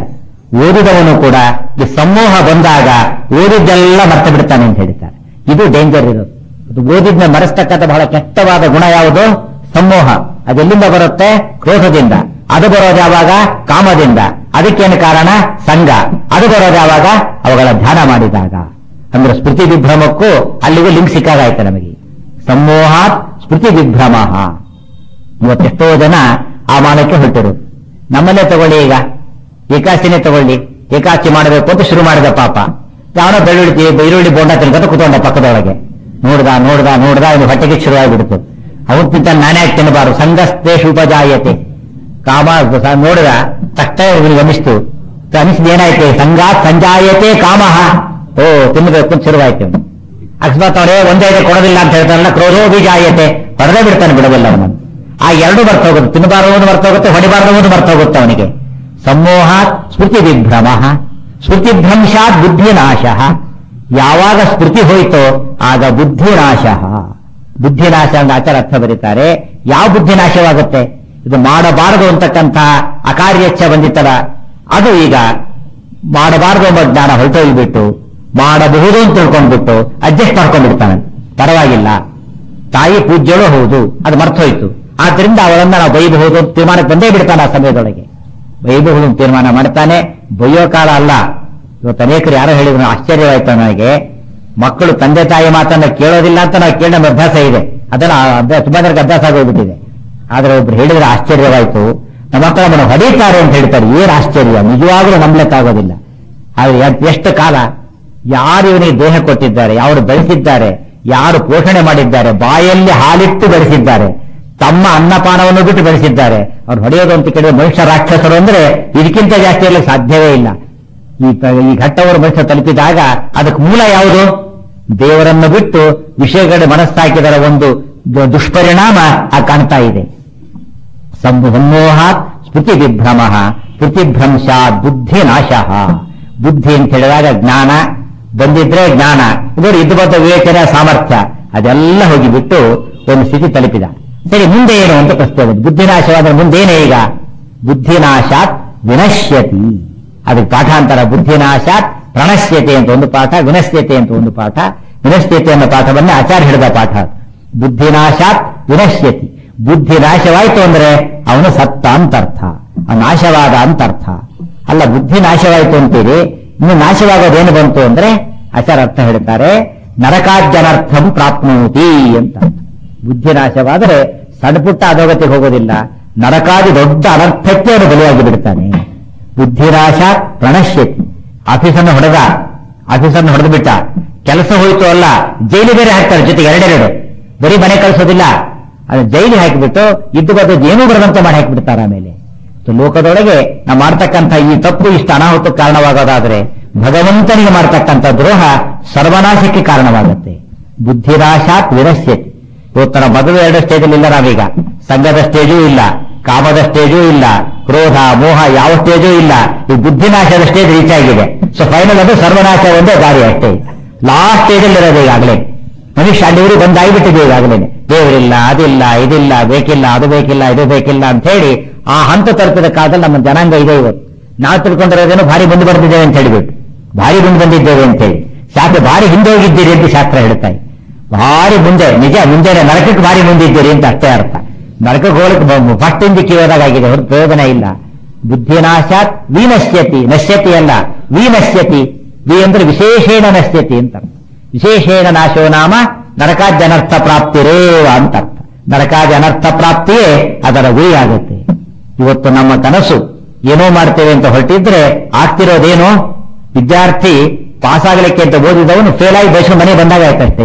ಓದಿದವನು ಕೂಡ ಈ ಸಮೂಹ ಬಂದಾಗ ಓದಿದ್ದೆಲ್ಲ ಮರ್ತು ಬಿಡ್ತಾನೆ ಅಂತ ಹೇಳ್ತಾರೆ ಇದು ಡೇಂಜರ್ ಇರೋದು ಅದು ಓದಿದ್ನ ಮರೆಸ್ತಕ್ಕಂಥ ಬಹಳ ಕೆಟ್ಟವಾದ ಗುಣ ಯಾವುದು ಸಮೂಹ ಅದೆಲ್ಲಿಂದ ಬರುತ್ತೆ ಕ್ರೋಧದಿಂದ ಅದು ಬರೋದು ಯಾವಾಗ ಕಾಮದಿಂದ ಅದಕ್ಕೇನು ಕಾರಣ ಸಂಘ ಅದು ಬರೋದು ಯಾವಾಗ ಅವುಗಳ ಧ್ಯಾನ ಮಾಡಿದಾಗ ಅಂದ್ರೆ ಸ್ಮೃತಿ ವಿಭ್ರಮಕ್ಕೂ ಅಲ್ಲಿಗೂ ಲಿಂಕ್ ಸಿಕ್ಕಾಗಾಯ್ತು ನಮಗೆ ಸಮೂಹಾತ್ ಸ್ಮೃತಿ ವಿಭ್ರಮ ಇವತ್ತೆಷ್ಟೋ ಜನ ಆ ಮಾನಕ್ಕೆ ಹೊರಟಿರು ನಮ್ಮಲ್ಲೇ ತಗೊಳ್ಳಿ ಈಗ ಏಕಾಸಿನೇ ತಗೊಳ್ಳಿ ಏಕಾಸಿ ಮಾಡಬೇಕು ಅಂತ ಶುರು ಮಾಡಿದ ಪಾಪ ಯಾವನೋ ಬೆಳ್ಳುಳ್ಳಿ ಈರುಳ್ಳಿ ಬೋಂಡ ತಿನ್ಕೊಂತ ಕುತ್ಕೊಂಡ ಪಕ್ಕದೊಳಗೆ ನೋಡ್ದ ನೋಡ್ದ ನೋಡ್ದ ಇದು ಹೊಟ್ಟೆಗೆ ಶುರುವಾಗಿಬಿಡ್ತು ಅವನು ತಿಂತ ನಾನೇ ಯಾಕೆ ತಿನ್ನಬಾರದು ಸಂಘಸ್ಥೇಶು ಉಪಜಾಯತೆ ಕಾಮ ಸ- ನೋಡಿದ ತಕ್ಷಣ ಇವನಿಗೆ ಅನಿಸ್ತು ಅನಿಸಿದ ಏನಾಯ್ತು ಸಂಘ ಸಂಜಾಯತೆ ಕಾಮಹ ಓ ತಿನ್ನಬೇಕು ಅಂತ ಶುರುವಾಯ್ತು ಅವ್ನು. ಅಕಸ್ಮಾತ್ ಅವರೇ ಒಂದೇ ಇದೆ ಕೊಡೋದಿಲ್ಲ ಅಂತ ಹೇಳ್ತಾರಲ್ಲ ಕ್ರೋಧೋ ಬೀಜಾಯತೆ ಹೊಡೆದೇ ಬಿಡ್ತಾನೆ ಬಿಡೋದಿಲ್ಲ ಅವನನ್ನು ಆ ಎರಡು ಬರ್ತೋಗುತ್ತೆ ತಿನ್ನಬಾರದು ಬರ್ತೋಗುತ್ತೆ ಹೊಡಿಬಾರದು ಬರ್ತೋಗುತ್ತೆ ಅವನಿಗೆ ಸಮೂಹ ಸ್ಮೃತಿ ವಿಭ್ರಮ ಸ್ಮೃತಿಭ್ರಂಶಾತ್ ಬುದ್ಧಿನಾಶ ಯಾವಾಗ ಸ್ಮೃತಿ ಹೋಯಿತೋ ಆಗ ಬುದ್ಧಿನಾಶ ಬುದ್ಧಿನಾಶ ಅಂತ ಆಚಾರ ಅರ್ಥ ಬರೀತಾರೆ ಯಾವ ಬುದ್ಧಿನಾಶವಾಗುತ್ತೆ ಇದು ಮಾಡಬಾರದು ಅಂತಕ್ಕಂಥ ಅಕಾರ್ಯಚ್ಛ ಬಂದಿತ್ತಲ್ಲ ಅದು ಈಗ ಮಾಡಬಾರದು ಎಂಬ ಜ್ಞಾನ ಹೊರಟೋಗ್ಬಿಟ್ಟು ಮಾಡಬಹುದು ಅಂತ ತಿಳ್ಕೊಂಡ್ಬಿಟ್ಟು ಅಡ್ಜಸ್ಟ್ ಮಾಡ್ಕೊಂಡ್ಬಿಡ್ತಾನೆ ಪರವಾಗಿಲ್ಲ ತಾಯಿ ಪೂಜ್ಯಳು ಹೌದು ಅದು ಮರ್ತೋಯ್ತು ಆದ್ರಿಂದ ಅವಳನ್ನ ನಾವು ಬೈಬಹುದು ಅಂತ ತೀರ್ಮಾನಕ್ಕೆ ಬಂದೇ ಬಿಡ್ತಾನೆ ಆ ಸಮಯದೊಳಗೆ ಬೈಬಹುದು ಅಂತ ತೀರ್ಮಾನ ಮಾಡ್ತಾನೆ ಬೈಯೋ ಕಾಲ ಅಲ್ಲ ಇವತ್ತು ಅನೇಕರು ಯಾರೋ ಹೇಳಿದ್ರು ಆಶ್ಚರ್ಯವಾಯ್ತು ನನಗೆ ಮಕ್ಕಳು ತಂದೆ ತಾಯಿ ಮಾತನ್ನ ಕೇಳೋದಿಲ್ಲ ಅಂತ ನಾವು ಕೇಳ ನಮ್ಮ ಅಭ್ಯಾಸ ಇದೆ ಅದನ್ನ ಅಭ್ಯಾಸ ತುಂಬಾ ಜನಕ್ಕೆ ಅಭ್ಯಾಸ ಆಗೋಗ್ಬಿಟ್ಟಿದೆ ಆದ್ರೆ ಒಬ್ರು ಹೇಳಿದ್ರೆ ಆಶ್ಚರ್ಯವಾಯ್ತು ನಮ್ಮ ಮಕ್ಕಳು ನಮ್ಮನ್ನು ಹೊಡೀತಾರೆ ಅಂತ ಹೇಳ್ತಾರೆ ಏನ್ ಆಶ್ಚರ್ಯ ನಿಜವಾಗ್ಲೂ ನಂಬ್ಲಿಕ್ಕಾಗೋದಿಲ್ಲ ಆದ್ರೆ ಎಷ್ಟ್- ಎಷ್ಟು ಕಾಲ ಯಾರು ಇವನಿಗೆ ದೇಹ ಕೊಟ್ಟಿದ್ದಾರೆ ಯಾರು ಬೆಳೆಸಿದ್ದಾರೆ ಯಾರು ಪೋಷಣೆ ಮಾಡಿದ್ದಾರೆ ಬಾಯಲ್ಲಿ ಹಾಲಿಟ್ಟು ಬೆಳೆಸಿದ್ದಾರೆ ತಮ್ಮ ಅನ್ನಪಾನವನ್ನು ಬಿಟ್ಟು ಬೆಳೆಸಿದ್ದಾರೆ ಅವ್ರು ಹೊಡೆಯೋದು ಅಂತ ಕೇಳಿದ್ರೆ ಮನುಷ್ಯ ರಾಕ್ಷಸರು ಅಂದ್ರೆ ಇದಕ್ಕಿಂತ ಜಾಸ್ತಿ ಇರಲಿಕ್ಕೆ ಸಾಧ್ಯವೇ ಇಲ್ಲ ಈ ತ- ಈ ಘಟ್ಟವರು ಮನುಷ್ಯ ತಲುಪಿದಾಗ ಅದಕ್ಕೆ ಮೂಲ ಯಾವುದು ದೇವರನ್ನು ಬಿಟ್ಟು ವಿಷಯಗಳ ಮನಸ್ಸಾಕಿದರ ಒಂದು ದು- ದುಷ್ಪರಿಣಾಮ ಆ ಕಾಣ್ತಾ ಇದೆ ಸಮೂಹಾತ್ ಸ್ಮೃತಿ ವಿಭ್ರಮ ಸ್ಮೃತಿಭ್ರಂಶಾತ್ ಬುದ್ಧಿ ನಾಶ ಬುದ್ಧಿ ಅಂತ ಹೇಳಿದಾಗ ಜ್ಞಾನ ಬಂದಿದ್ರೆ ಜ್ಞಾನ ಇದು ಇದ್ದು ಬಂದ ವಿವೇಚನೆ ಸಾಮರ್ಥ್ಯ ಅದೆಲ್ಲ ಹೋಗಿಬಿಟ್ಟು ಒಂದು ಸ್ಥಿತಿ ತಲುಪಿದ ಸರಿ ಮುಂದೆ ಏನು ಅಂತ ಪ್ರಶ್ನೆ ಬಂತು ಬುದ್ಧಿನಾಶವಾದ ಮುಂದೇನೆ ಈಗ ಬುದ್ಧಿನಾಶಾತ್ ವಿನಶ್ಯತಿ ಅದಕ್ಕೆ ಪಾಠಾಂತರ ಬುದ್ಧಿನಾಶಾತ್ ಪ್ರಣಶ್ಯತೆ ಅಂತ ಒಂದು ಪಾಠ ವಿನಶ್ಯತೆ ಅಂತ ಒಂದು ಪಾಠ ವಿನಶ್ಯತೆ ಅನ್ನೋ ಪಾಠವನ್ನೇ ಆಚಾರ್ಯ ಹಿಡಿದ ಪಾಠ ಬುದ್ಧಿನಾಶಾತ್ ವಿನಶ್ಯತಿ ಬುದ್ಧಿ ನಾಶವಾಯಿತು ಅಂದ್ರೆ ಅವನು ಸತ್ತ ಅಂತರ್ಥ ಆ ನಾಶವಾದ ಅಂತರ್ಥ ಅಲ್ಲ ಬುದ್ಧಿ ನಾಶವಾಯಿತು ಅಂತೀರಿ ಇನ್ನು ನಾಶವಾಗೋದೇನು ಬಂತು ಅಂದ್ರೆ ಆಚಾರ ಅರ್ಥ ಹೇಳ್ತಾರೆ ನರಕಾಜ್ಜನರ್ಥಂ ಪ್ರಾಪ್ನೋತಿ ಅಂತ ಬುದ್ಧಿ ನಾಶವಾದರೆ ಸಣ್ಣ ಪುಟ್ಟ ಅಧೋಗತಿಗೆ ಹೋಗೋದಿಲ್ಲ ನರಕಾದಿ ದೊಡ್ಡ ಅನರ್ಥಕ್ಕೆ ಅವನು ಬಲಿಯಾಗಿ ಬಿಡ್ತಾನೆ ಬುದ್ಧಿನಾಶ ಪ್ರಣಶ್ಯತಿ ಆಫೀಸನ್ನು ಹೊಡೆದ ಆಫೀಸನ್ನು ಹೊಡೆದು ಬಿಟ್ಟ ಕೆಲಸ ಹೋಯ್ತು ಅಲ್ಲ ಜೈಲು ಬೇರೆ ಹಾಕ್ತಾರೆ ಜೊತೆಗೆ ಎರಡೆರಡು ಬರೀ ಮನೆ ಕಳಿಸೋದಿಲ್ಲ ಅದು ಜೈಲಿಗೆ ಹಾಕಿಬಿಟ್ಟು ಇದ್ದು ಬದ್ದು ಏನೂ ಬರದಂತೆ ಮಾಡಿ ಹಾಕಿಬಿಡ್ತಾರೆ ಆಮೇಲೆ ಸೊ ಲೋಕದೊಳಗೆ ನಾವು ಮಾಡ್ತಕ್ಕಂಥ ಈ ತಪ್ಪು ಇಷ್ಟು ಅನಾಹುತಕ್ಕೆ ಕಾರಣವಾಗೋದಾದ್ರೆ ಭಗವಂತನಿಗೆ ಮಾಡ್ತಕ್ಕಂಥ ದ್ರೋಹ ಸರ್ವನಾಶಕ್ಕೆ ಕಾರಣವಾಗುತ್ತೆ ಬುದ್ಧಿನಾಶಾತ್ ವಿರಸ್ಯತಿ ಇವತ್ತು ನಾವು ಮೊದಲು ಎರಡು ಸ್ಟೇಜಲ್ಲಿ ಇಲ್ಲ ನಾವೀಗ ಸಂಘದ ಸ್ಟೇಜೂ ಇಲ್ಲ ಕಾಮದ ಸ್ಟೇಜೂ ಇಲ್ಲ ಕ್ರೋಧ ಮೋಹ ಯಾವ ಸ್ಟೇಜೂ ಇಲ್ಲ ಈ ಬುದ್ಧಿನಾಶದ ಸ್ಟೇಜ್ ರೀಚ್ ಆಗಿದೆ ಸೊ ಫೈನಲ್ ಅದು ಸರ್ವನಾಶ ಒಂದೇ ದಾರಿ ಅಷ್ಟೇ ಲಾಸ್ಟ್ ಸ್ಟೇಜಲ್ಲಿ ಇರೋದು ಈಗಾಗಲೇ ಮನುಷ್ಯ ಅಲ್ಲಿವರು ಬಂದಾಗಿಬಿಟ್ಟಿದೆ ಈಗಾಗಲೇ ದೇವರಿಲ್ಲ ಅದಿಲ್ಲ ಇದಿಲ್ಲ ಬೇಕಿಲ್ಲ ಅದು ಬೇಕಿಲ್ಲ ಇದು ಬೇಕಿಲ್ಲ ಅಂತ ಹೇಳಿ ಆ ಹಂತ ತಲುಪಿದ ಕಾಲದಲ್ಲಿ ನಮ್ಮ ಜನಾಂಗ ಇದೆ ಇವತ್ತು ನಾವು ತಿಳ್ಕೊಂಡಿರೋದೇನು ಭಾರಿ ಮುಂದೆ ಬರ್ತಿದ್ದೇವೆ ಅಂತ ಹೇಳಿಬಿಟ್ಟು ಭಾರಿ ಮುಂದೆ ಬಂದಿದ್ದೇವೆ ಅಂತ ಹೇಳಿ ಶಾಸ್ತ್ರ ಭಾರಿ ಹಿಂದೆ ಹೋಗಿದ್ದೀರಿ ಅಂತ ಶಾಸ್ತ್ರ ಹೇಳ್ತಾ ಇದೆ ಭಾರಿ ಮುಂದೆ ನಿಜ ಮುಂಜಾನೆ ನರಕಕ್ಕೆ ಭಾರಿ ಮುಂದಿದ್ದೀರಿ ಅಂತ ಅಷ್ಟೇ ಅರ್ಥ ನರಕಕ್ಕೆ ಹೋಗಲಿಕ್ಕೆ ಫಸ್ಟ್ ಹಿಂದಕ್ಕೆ ಹೋದಾಗಿದೆ ಹೊರತು ಪ್ರಯೋಜನ ಇಲ್ಲ ಬುದ್ಧಿನಾಶಾತ್ ವಿನಶ್ಯತಿ ನಶ್ಯತಿ ಅಲ್ಲ ವಿನಶ್ಯತಿ ವಿ ಅಂದ್ರೆ ವಿಶೇಷೇಣ ನಶ್ಯತಿ ಅಂತ ಅರ್ಥ. ವಿಶೇಷೇಣ ನಾಶೋ ನಾಮ ನರಕಾದ್ಯನರ್ಥ ಪ್ರಾಪ್ತಿರೇವ ಅಂತ ಅರ್ಥ ನರಕಾದಿ ಅನರ್ಥ ಪ್ರಾಪ್ತಿಯೇ ಅದರ ಗುರಿ ಆಗುತ್ತೆ ಇವತ್ತು ನಮ್ಮ ಕನಸು ಏನೋ ಮಾಡ್ತೇವೆ ಅಂತ ಹೊರಟಿದ್ರೆ ಆಗ್ತಿರೋದೇನು ವಿದ್ಯಾರ್ಥಿ ಪಾಸ್ ಆಗಲಿಕ್ಕೆ ಅಂತ ಓದಿದವನು ಫೇಲ್ ಆಗಿ ಬಯಸ್ಕೊಂಡು ಮನೆ ಬಂದಾಗ ಆಯ್ತಷ್ಟೇ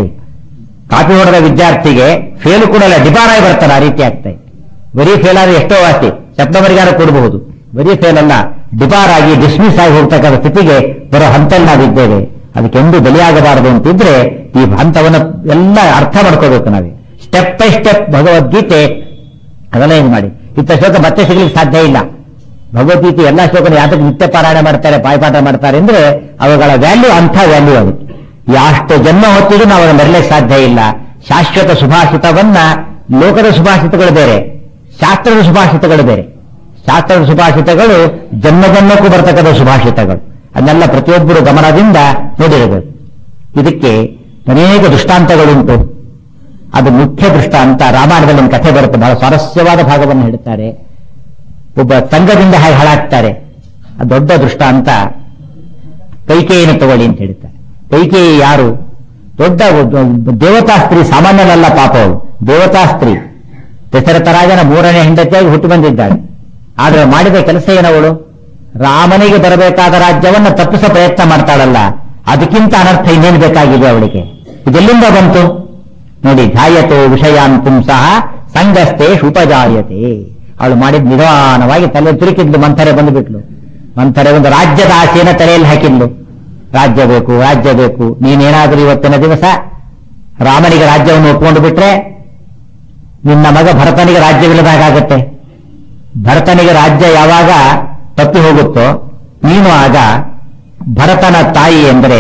ಕಾಪಿ ಹೊಡೆದ ವಿದ್ಯಾರ್ಥಿಗೆ ಫೇಲ್ ಕೂಡ ಅಲ್ಲ ಡಿಪಾರ್ ಆಗಿ ಬರ್ತಾರೆ ಆ ರೀತಿ ಆಗ್ತಾ ಇದೆ ಬರೀ ಫೇಲ್ ಆದ್ರೆ ಎಷ್ಟೋ ವಾಸಿ ಸೆಪ್ಟೆಂಬರ್ಗಾರ ಕೊಡಬಹುದು ಬರೀ ಫೇಲ್ ಅಲ್ಲ ಡಿಪಾರ್ ಆಗಿ ಡಿಸ್ಮಿಸ್ ಆಗಿ ಹೋಗ್ತಕ್ಕಂಥ ಸ್ಥಿತಿಗೆ ಬರೋ ಹಂತಲ್ಲಿ ನಾವಿದ್ದೇವೆ ಅದಕ್ಕೆಂದು ಬಲಿಯಾಗಬಾರದು ಅಂತಿದ್ರೆ ಈ ಹಂತವನ್ನು ಎಲ್ಲ ಅರ್ಥ ಮಾಡ್ಕೋಬೇಕು ನಾವೇ ಸ್ಟೆಪ್ ಬೈ ಸ್ಟೆಪ್ ಭಗವದ್ಗೀತೆ ಅದೆಲ್ಲ ಏನು ಮಾಡಿ ಇತ್ತ ಶ್ಲೋಕ ಮತ್ತೆ ಸಿಗ್ಲಿಕ್ಕೆ ಸಾಧ್ಯ ಇಲ್ಲ ಭಗವದ್ಗೀತೆ ಎಲ್ಲ ಶ್ಲೋಕನ ಯಾತಕ್ಕೆ ನಿತ್ಯ ಪಾರಾಯಣ ಮಾಡ್ತಾರೆ ಬಾಯ್ಪಾಠ ಮಾಡ್ತಾರೆ ಅಂದ್ರೆ ಅವುಗಳ ವ್ಯಾಲ್ಯೂ ಅಂಥ ವ್ಯಾಲ್ಯೂ ಅದು ಎಷ್ಟು ಜನ್ಮ ಹೊತ್ತಿಗೂ ನಾವು ಅದನ್ನು ಬರಲಿಕ್ಕೆ ಸಾಧ್ಯ ಇಲ್ಲ ಶಾಶ್ವತ ಸುಭಾಷಿತವನ್ನ ಲೋಕದ ಸುಭಾಷಿತಗಳು ಬೇರೆ ಶಾಸ್ತ್ರದ ಸುಭಾಷಿತಗಳು ಬೇರೆ ಶಾಸ್ತ್ರದ ಸುಭಾಷಿತಗಳು ಜನ್ಮ ಜನ್ಮಕ್ಕೂ ಬರ್ತಕ್ಕಂಥ ಸುಭಾಷಿತಗಳು ಅದನ್ನೆಲ್ಲ ಪ್ರತಿಯೊಬ್ಬರು ಗಮನದಿಂದ ನೋಡಿರಬೇಕು ಇದಕ್ಕೆ ಅನೇಕ ದೃಷ್ಟಾಂತಗಳುಂಟು ಅದು ಮುಖ್ಯ ದೃಷ್ಟಾಂತ ರಾಮಾಯಣದಲ್ಲಿ ಒಂದು ಕಥೆ ಬರುತ್ತೆ ಬಹಳ ಸ್ವಾರಸ್ಯವಾದ ಭಾಗವನ್ನು ಹೇಳ್ತಾರೆ ಒಬ್ಬ ಸಂಘದಿಂದ ಹಾಗೆ ಹಾಳಾಗ್ತಾರೆ ಆ ದೊಡ್ಡ ದೃಷ್ಟಾಂತ ಕೈಕೇಯಿನ ತಗೊಳ್ಳಿ ಅಂತ ಹೇಳ್ತಾರೆ ಕೈಕೇಯಿ ಯಾರು ದೊಡ್ಡ ಒಬ್ಬ ದೇವತಾ ಸ್ತ್ರೀ ಸಾಮಾನ್ಯನಲ್ಲ ಪಾಪ ಅವಳು ದೇವತಾ ಸ್ತ್ರೀ ದಶರಥರಾಜನ ಮೂರನೇ ಹೆಂಡತಿಯಾಗಿ ಹುಟ್ಟು ಬಂದಿದ್ದಾಳೆ ಆದ್ರೆ ಮಾಡಿದ ಕೆಲಸ ಏನವಳು ರಾಮನಿಗೆ ಬರಬೇಕಾದ ರಾಜ್ಯವನ್ನು ತಪ್ಪಿಸೋ ಪ್ರಯತ್ನ ಮಾಡ್ತಾಳಲ್ಲ ಅದಕ್ಕಿಂತ ಅನರ್ಥ ಇನ್ನೇನು ಬೇಕಾಗಿದೆ ಅವಳಿಗೆ ಇದೆಲ್ಲಿಂದ ಬಂತು ನೋಡಿ ಧ್ಯಾಯತೋ ವಿಷಯಾನ್ ಪುಂಸಃ ಸಂಗಸ್ತೆ ಉಪಜಾಯತೆ ಅವಳು ಮಾಡಿದ ನಿಧಾನವಾಗಿ ತಲೆ ತುರುಕಿದ್ಲು ಮಂಥರೆ ಬಂದುಬಿಟ್ಲು ಮಂಥರೆ ಒಂದು ರಾಜ್ಯದ ಆಸೆಯನ್ನು ತಲೆಯಲ್ಲಿ ಹಾಕಿದ್ಲು ರಾಜ್ಯ ಬೇಕು ರಾಜ್ಯ ಬೇಕು ನೀನೇನಾದರೂ ಇವತ್ತಿನ ದಿವಸ ರಾಮನಿಗೆ ರಾಜ್ಯವನ್ನು ಒಪ್ಪಿಕೊಂಡು ಬಿಟ್ರೆ ನಿನ್ನ ಮಗ ಭರತನಿಗೆ ರಾಜ್ಯವಿಲ್ಲದಾಗತ್ತೆ ಭರತನಿಗೆ ರಾಜ್ಯ ಯಾವಾಗ ತಪ್ಪಿ ಹೋಗುತ್ತೋ ನೀನು ಆಗ ಭರತನ ತಾಯಿ ಎಂದರೆ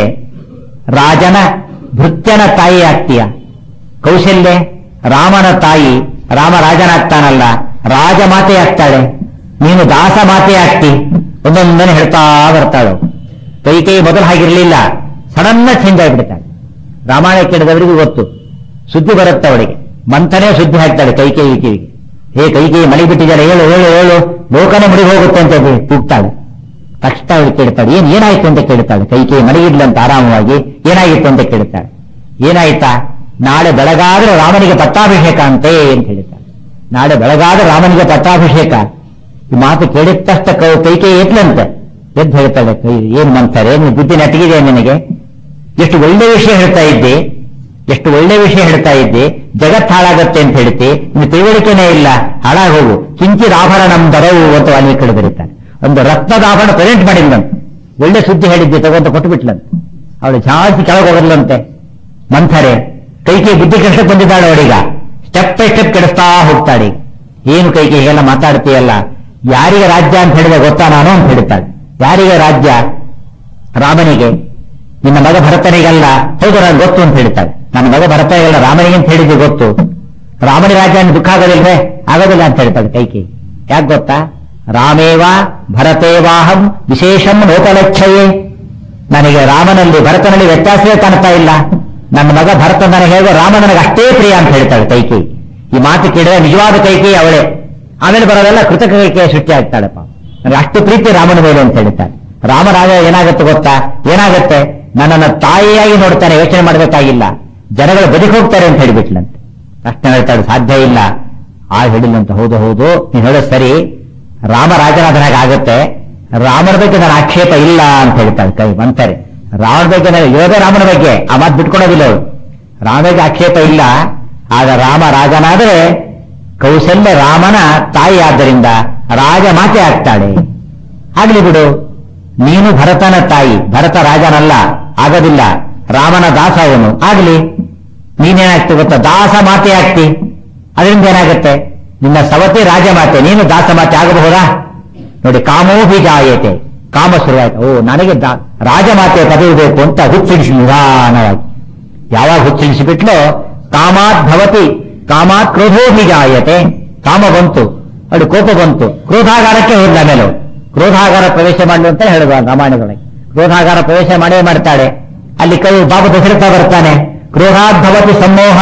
ರಾಜನ ಭೃತ್ಯನ ತಾಯಿ ಆಗ್ತೀಯ ಕೌಶಲ್ಯ ರಾಮನ ತಾಯಿ ರಾಮ ರಾಜನಾಗ್ತಾನಲ್ಲ ರಾಜಮಾತೆ ಆಗ್ತಾಳೆ ನೀನು ದಾಸ ಮಾತೆ ಆಗ್ತಿ ಒಂದೊಂದನ್ನು ಹೇಳ್ತಾ ಬರ್ತಾಳು ಕೈ ಕೈ ಮೊದಲು ಹಾಗಿರ್ಲಿಲ್ಲ ಸಡನ್ ಚೇಂಜ್ ಆಗಿಬಿಡ್ತಾಳೆ ರಾಮಾಯಣ ಕೇಳಿದವರಿಗೂ ಗೊತ್ತು ಸುದ್ದಿ ಬರುತ್ತೆ ಅವಳಿಗೆ ಮಂಥನೇ ಸುದ್ದಿ ಹಾಕ್ತಾಳೆ ಕೈ ಕೈ ಕಿವಿಗೆ ಹೇ ಕೈ ಕೈ ಮಳಿ ಬಿಟ್ಟಿದ್ದಾರೆ ಹೇಳು ಹೇಳು ಹೇಳು ಲೋಕನೇ ಮುಡಿ ಹೋಗುತ್ತೆ ಅಂತ ಹೇಳಿ ಕೂಗ್ತಾಳೆ ತಕ್ಷಣ ಅವಳು ಕೇಳ್ತಾಳೆ ಏನ್ ಏನಾಯ್ತು ಅಂತ ಕೇಳ್ತಾಳೆ ಕೈ ಕೈ ಮಲಗಿದ್ಲಂತ ಆರಾಮವಾಗಿ ಏನಾಗಿತ್ತು ಅಂತ ಕೇಳ್ತಾಳೆ ಏನಾಯ್ತಾ ನಾಳೆ ಬೆಳಗಾದ್ರೆ ರಾಮನಿಗೆ ಪಟ್ಟಾಭಿಷೇಕ ಅಂತೆ ಅಂತ ಹೇಳ್ತಾಳೆ ನಾಳೆ ಬೆಳಗಾದ್ರೆ ರಾಮನಿಗೆ ಪಟ್ಟಾಭಿಷೇಕ ಈ ಮಾತು ಕೇಳಿದ ತಕ್ಷಣ ಕೈ ಕೈ ಕೈ ಎತ್ಲಂತೆ ಎದ್ದು ಹೇಳ್ತಾಳೆ ಕೈ ಏನ್ ಮಂತಾರೆ ನೀನು ಬುದ್ಧಿ ನಟಿಗಿದೆ ನಿನಗೆ ಎಷ್ಟು ಒಳ್ಳೆ ವಿಷಯ ಹೇಳ್ತಾ ಇದ್ದೆ ಎಷ್ಟು ಒಳ್ಳೆ ವಿಷಯ ಹೇಳ್ತಾ ಇದ್ದೆ ಜಗತ್ ಹಾಳಾಗತ್ತೆ ಅಂತ ಹೇಳ್ತಿ ನಿನ್ನ ತಿಳುವಳಿಕೆನೇ ಇಲ್ಲ ಹಾಳಾಗ್ ಹೋಗು ಕಿಂಚಿದ ಆಭರಣಂ ದರವು ಅಂತ ವಾಲ್ಮೀಕಿ ಕಡೆ ಬರೀತಾರೆ ಒಂದು ರತ್ನದ ಆಭರಣ ಪ್ರೆಸೆಂಟ್ ಮಾಡಿದ್ಲಂತೆ ಒಳ್ಳೆ ಸುದ್ದಿ ಹೇಳಿದ್ದೆ ತಗೊಂತ ಕೊಟ್ಟು ಬಿಟ್ಲಂತೆ ಅವಳು ಜಾಸ್ತಿ ಕೆಳಗೆ ಹೋಗದ್ಲಂತೆ ಮಂಥರೆ ಕೈ ಕೈ ಬುದ್ಧಿ ಕೆಲ್ಸಕ್ಕೆ ಬಂದಿದ್ದಾಳೆ ಅವಳೀಗ ಸ್ಟೆಪ್ ಬೈ ಸ್ಟೆಪ್ ಕೆಡಿಸ್ತಾ ಹೋಗ್ತಾಳೆ ಏನು ಕೈ ಕೈ ಎಲ್ಲ ಮಾತಾಡ್ತೀಯಲ್ಲ ಯಾರಿಗೆ ರಾಜ್ಯ ಅಂತ ಹೇಳಿದ್ರೆ ಗೊತ್ತಾ ನಾನು ಅಂತ ಹೇಳ್ತಾಳೆ ಯಾರಿಗೆ ರಾಜ್ಯ ರಾಮನಿಗೆ ನಿನ್ನ ಮಗ ಭರತನಿಗಲ್ಲ ಹೌದು ನನಗೆ ಗೊತ್ತು ಅಂತ ಹೇಳ್ತಾಳೆ ನನ್ನ ಮಗ ಭರತನಿಗಲ್ಲ ರಾಮನಿಗೆ ಅಂತ ಹೇಳಿದ್ದು ಗೊತ್ತು ರಾಮನ ರಾಜ್ಯ ಅಂತ ದುಃಖ ಆಗೋದಿಲ್ವೇ ಆಗೋದಿಲ್ಲ ಅಂತ ಹೇಳ್ತಾಳೆ ಕೈಕಿ ಯಾಕೆ ಗೊತ್ತಾ ರಾಮೇವ ಭರತೇವಾಹಂ ವಿಶೇಷಂ ಲೋಕಲಕ್ಷಯೇ ನನಗೆ ರಾಮನಲ್ಲಿ ಭರತನಲ್ಲಿ ವ್ಯತ್ಯಾಸವೇ ಕಾಣ್ತಾ ಇಲ್ಲ ನನ್ನ ಮಗ ಭರತ ನನಗೆ ಹೇಗೋ ರಾಮ ನನಗೆ ಅಷ್ಟೇ ಪ್ರಿಯ ಅಂತ ಹೇಳ್ತಾಳೆ ಕೈಕಿ ಈ ಮಾತು ಕೇಳಿದ್ರೆ ನಿಜವಾದ ಕೈಕಿ ಅವಳೇ ಆಮೇಲೆ ಬರೋದೆಲ್ಲ ಕೃತಕ ಕೈಕೆಯ ಸೃಷ್ಟಿ ಆಗ್ತಾಳಪ್ಪ ನನಗೆ ಅಷ್ಟು ಪ್ರೀತಿ ರಾಮನ ಮೇಲೆ ಅಂತ ಹೇಳ್ತಾಳೆ ರಾಮರಾಜ ಏನಾಗುತ್ತೆ ಗೊತ್ತಾ ಏನಾಗುತ್ತೆ ನನ್ನನ್ನು ತಾಯಿಯಾಗಿ ನೋಡ್ತಾನೆ ಯೋಚನೆ ಮಾಡಬೇಕಾಗಿಲ್ಲ ಜನಗಳು ಬದುಕಿ ಹೋಗ್ತಾರೆ ಅಂತ ಹೇಳಿಬಿಟ್ಲಂತೆ ಅಷ್ಟೇ ಹೇಳ್ತಾಳೆ ಸಾಧ್ಯ ಇಲ್ಲ ಆ ಹೇಳಿಲ್ಲಂತ ಹೌದು ಹೌದು ನೀನು ಹೇಳೋದು ಸರಿ ರಾಮ ರಾಜನಾದನಾಗ ಆಗುತ್ತೆ ರಾಮನ ಬಗ್ಗೆ ನನ್ನ ಆಕ್ಷೇಪ ಇಲ್ಲ ಅಂತ ಹೇಳ್ತಾಳೆ ಕೈ ಅಂತಾರೆ ರಾಮನ ಬಗ್ಗೆ ನನಗೆ ಇರೋದೇ ರಾಮನ ಬಗ್ಗೆ ಆ ಮಾತು ಬಿಟ್ಕೊಡೋದಿಲ್ಲ ಅವಳು ರಾಮ ಬಗ್ಗೆ ಆಕ್ಷೇಪ ಇಲ್ಲ ಆಗ ರಾಮ ರಾಜನಾದರೆ ಕೌಶಲ್ಯ ರಾಮನ ತಾಯಿ ಆದ್ದರಿಂದ ರಾಜ ಮಾತೆ ಆಗ್ತಾಳೆ ಆಗ್ಲಿ ಬಿಡು ನೀನು ಭರತನ ತಾಯಿ ಭರತ ರಾಜನಲ್ಲ ಆಗೋದಿಲ್ಲ ರಾಮನ ದಾಸ ಅವನು ಆಗ್ಲಿ ನೀನೇನಾಗ್ತಿ ಗೊತ್ತಾ ದಾಸ ಮಾತೆ ಆಗ್ತಿ ಅದರಿಂದ ಏನಾಗುತ್ತೆ ನಿನ್ನ ಸವತಿ ರಾಜಮಾತೆ ನೀನು ದಾಸ ಮಾತೆ ಆಗಬಹುದಾ ನೋಡಿ ಕಾಮೋಭಿ ಜಾಯತೆ ಕಾಮ ಶುರುವಾಯ್ತು ಓ ನನಗೆ ದಾ- ರಾಜಮಾತೆಯ ಪದವಿ ಬೇಕು ಅಂತ ಹುಚ್ಚಿಡಿಸಿ ನಿಧಾನವಾಗಿ ಯಾವಾಗ ಹುಚ್ಚಿಡಿಸಿಬಿಟ್ಲೋ ಕಾಮಾತ್ ಭವತಿ ಕಾಮಾತ್ ಕ್ರೋಧೋಭಿಜಾಯತೆ ಕಾಮ ಬಂತು ಅದು ಕೋಪ ಬಂತು ಕ್ರೋಧಾಗಾರಕ್ಕೆ ಹೋದ್ಲ ಆಮೇಲೆ ಅವ್ಳು. ಕ್ರೋಧಾಗಾರ ಪ್ರವೇಶ ಮಾಡಲು ಅಂತ ಹೇಳಿದ ರಾಮಾಯಣದೊಳಗೆ ಕ್ರೋಧಾಗಾರ ಪ್ರವೇಶ ಮಾಡೇ ಮಾಡ್ತಾಳೆ ಅಲ್ಲಿ ಕೈ ಬಾಬು ದಶರಥ ಬರ್ತಾನೆ ಕ್ರೋಧಾತ್ ಭವತಿ ಸಮೋಹ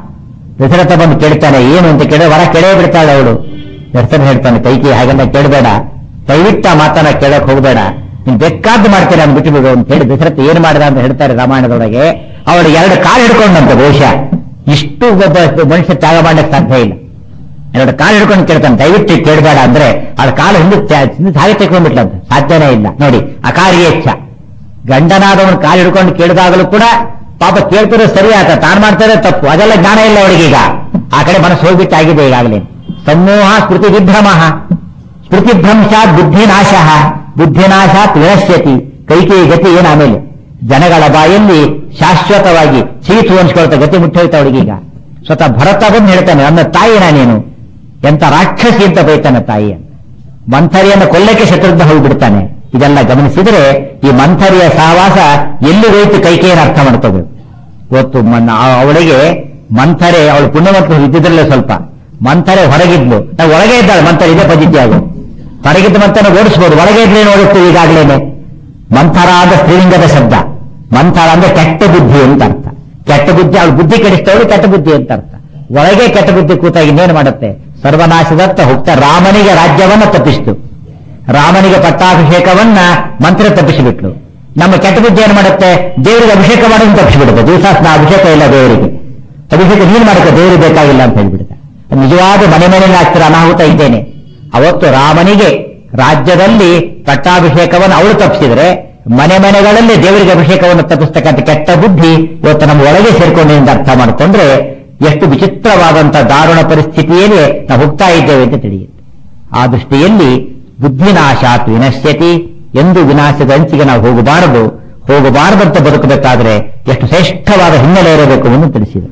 ದಶರಥ ಬಂದು ಕೇಳ್ತಾನೆ ಏನು ಅಂತ ಕೇಳಿದ್ರೆ ವರ ಕೆಳೇ ಬಿಡ್ತಾಳೆ ಅವಳು ದಶರಥ ಹೇಳ್ತಾನೆ ಕೈಕಿ ಹಾಗೆಲ್ಲ ಕೇಳಬೇಡ ದಯವಿಟ್ಟು ಆ ಮಾತನ್ನ ಕೇಳಕ್ ಹೋಗಬೇಡ ನೀನ್ ಬೇಕಾದ್ದು ಮಾಡ್ತೇನೆ ನಾನು ಬಿಟ್ಟು ಬಿಡು ಅಂತ ಹೇಳಿ ದಶರಥ ಏನ್ ಮಾಡಿದ ಅಂತ ಹೇಳ್ತಾರೆ ರಾಮಾಯಣದೊಳಗೆ ಅವಳು ಎರಡು ಕಾಲು ಹಿಡ್ಕೊಂಡಂತೆ ಬಹುಶಃ ಇಷ್ಟು ಒಬ್ಬ ಮನುಷ್ಯ ತ್ಯಾಗ ಮಾಡಕ್ಕೆ ಸಾಧ್ಯ ಇಲ್ಲ ಎರಡು ಕಾಲು ಹಿಡ್ಕೊಂಡು ಕೇಳ್ತಾನೆ ದಯವಿಟ್ಟು ಕೇಳಬೇಡ ಅಂದ್ರೆ ಅವಳ ಕಾಲು ಹಿಂದೆ ಹಾಗೆ ತೆಕ್ಕೊಂಡ್ಬಿಟ್ಲಂತೆ ಸಾಧ್ಯನೇ ಇಲ್ಲ ನೋಡಿ ಅಕಾರ್ಯ ಇಚ್ಛ ಗಂಡನಾದವನು ಕಾಲು ಹಿಡ್ಕೊಂಡು ಕೇಳಿದಾಗಲೂ ಕೂಡ ಪಾಪ ಕೇಳ್ತಿರೋ ಸರಿ ಆತ ತಾನು ಮಾಡ್ತಾರೆ ತಪ್ಪು ಅದೆಲ್ಲ ಜ್ಞಾನ ಇಲ್ಲ ಅವಳಿಗೀಗ ಆ ಕಡೆ ಮನಸ್ಸು ಹೋಗ್ಬಿಟ್ಟು ಆಗಿದೆ ಈಗಾಗಲೇ ಸಮೂಹ ಸ್ಮೃತಿ ವಿಭ್ರಮ ಸ್ಮೃತಿಭ್ರಂಶಾತ್ ಬುದ್ಧಿನಾಶ ಬುದ್ಧಿನಾಶಾತ್ ವಿನಶ್ಯತಿ ಕೈಕೇಯಿ ಗತಿ ಏನು ಆಮೇಲೆ ಜನಗಳ ಬಾಯಲ್ಲಿ ಶಾಶ್ವತವಾಗಿ ಚೀತು ಅನ್ಸ್ಕೊಳ್ತಾ ಗತಿ ಮುಟ್ಟೋಯ್ತಾ ಅವಳಿಗೀಗ ಸ್ವತಃ ಭರತ ಬಂದು ಹೇಳ್ತಾನೆ ನನ್ನ ತಾಯಿ ನಾನೇನು ಎಂತ ರಾಕ್ಷಸಿ ಅಂತ ಬೈತಾನೆ ತಾಯಿಯ ಮಂಥರಿಯನ್ನು ಕೊಲ್ಲಕ್ಕೆ ಶತ್ರುಘ್ನ ಹೋಗ್ಬಿಡ್ತಾನೆ ಇದೆಲ್ಲ ಗಮನಿಸಿದರೆ ಈ ಮಂಥರಿಯ ಸಹವಾಸ ಎಲ್ಲಿ ಹೋಯ್ತು ಕೈಕೇಯನ್ನು ಅರ್ಥ ಮಾಡ್ಕೋಬೇಕು ಇವತ್ತು ಮನ್ನ- ಆ- ಅವಳಿಗೆ ಮಂಥರೆ ಅವಳು ಪುಣ್ಯವಂತರು ಇದ್ದಿದ್ರಲ್ಲೇ ಸ್ವಲ್ಪ ಮಂಥರೆ ಹೊರಗಿದ್ಲು ನಾವು ಒಳಗೆ ಇದ್ದಾಳೆ ಮಂಥರೆ ಇದೇ ಪದ್ಧತಿ ಆಗು ಹೊರಗಿದ್ದ ಮಂತ್ರನ ಓಡಿಸ್ಬೋದು ಒಳಗೆ ಇದ್ರೆ ಓಡಿಸ್ತೀವಿ ಈಗಾಗಲೇನೆ ಮಂಥರ ಆದ ಸ್ತ್ರೀಲಿಂಗದ ಶಬ್ದ ಮಂಥರ ಅಂದ್ರೆ ಕೆಟ್ಟ ಬುದ್ಧಿ ಅಂತ ಅರ್ಥ ಕೆಟ್ಟ ಬುದ್ಧಿ ಅವಳು ಬುದ್ಧಿ ಕೆಡಿಸ್ತವಳು ಕೆಟ್ಟ ಬುದ್ಧಿ ಅಂತ ಅರ್ಥ ಒಳಗೆ ಕೆಟ್ಟ ಬುದ್ಧಿ ಕೂತಾಗ ಇನ್ನೇನು ಮಾಡುತ್ತೆ ಸರ್ವನಾಶದತ್ತ ಹೋಗ್ತಾ ರಾಮನಿಗೆ ರಾಜ್ಯವನ್ನ ತಪ್ಪಿಸಿತು ರಾಮನಿಗೆ ಪಟ್ಟಾಭಿಷೇಕವನ್ನ ಮಂತ್ರ ತಪ್ಪಿಸಿಬಿಟ್ಲು ನಮ್ಮ ಕೆಟ್ಟ ಬುದ್ಧಿ ಏನು ಮಾಡುತ್ತೆ ದೇವರಿಗೆ ಅಭಿಷೇಕ ಮಾಡೋದನ್ನು ತಪ್ಪಿಸಿಬಿಡುತ್ತೆ ದಿವಸಾಸ್ನ ಅಭಿಷೇಕ ಇಲ್ಲ ದೇವರಿಗೆ ಅಭಿಷೇಕ ನೀನು ಮಾಡಕ್ಕೆ ದೇವರಿಗೆ ಬೇಕಾಗಿಲ್ಲ ಅಂತ ಹೇಳ್ಬಿಡುತ್ತೆ ನಿಜವಾದ ಮನೆ ಮನೆಯಲ್ಲಿ ಆಗ್ತಿರೋ ಅನಾಹುತ ಇದ್ದೇನೆ ಅವತ್ತು ರಾಮನಿಗೆ ರಾಜ್ಯದಲ್ಲಿ ಪಟ್ಟಾಭಿಷೇಕವನ್ನು ಅವಳು ತಪ್ಪಿಸಿದ್ರೆ ಮನೆ ಮನೆಗಳಲ್ಲಿ ದೇವರಿಗೆ ಅಭಿಷೇಕವನ್ನು ತಪ್ಪಿಸ್ತಕ್ಕಂಥ ಕೆಟ್ಟ ಬುದ್ಧಿ ಇವತ್ತು ನಮ್ಮ ಒಳಗೆ ಸೇರ್ಕೊಂಡಿದೆ ಅಂತ ಅರ್ಥ ಮಾಡಿಕೊಂಡ್ರೆ ಎಷ್ಟು ವಿಚಿತ್ರವಾದಂತ ದಾರುಣ ಪರಿಸ್ಥಿತಿಯಲ್ಲಿ ನಾವು ಹೋಗ್ತಾ ಇದ್ದೇವೆ ಅಂತ ತಿಳಿಯುತ್ತೆ ಆ ದೃಷ್ಟಿಯಲ್ಲಿ ಬುದ್ಧಿನಾಶಾತ್ ವಿನಶ್ಯತಿ ಎಂದು ವಿನಾಶದ ಅಂಚಿಗೆ ನಾವು ಹೋಗಬಾರದು ಹೋಗಬಾರದಂತ ಬದುಕಬೇಕಾದ್ರೆ ಎಷ್ಟು ಶ್ರೇಷ್ಠವಾದ ಹಿನ್ನೆಲೆ ಇರಬೇಕು ಎಂದು ತಿಳಿಸಿದೆ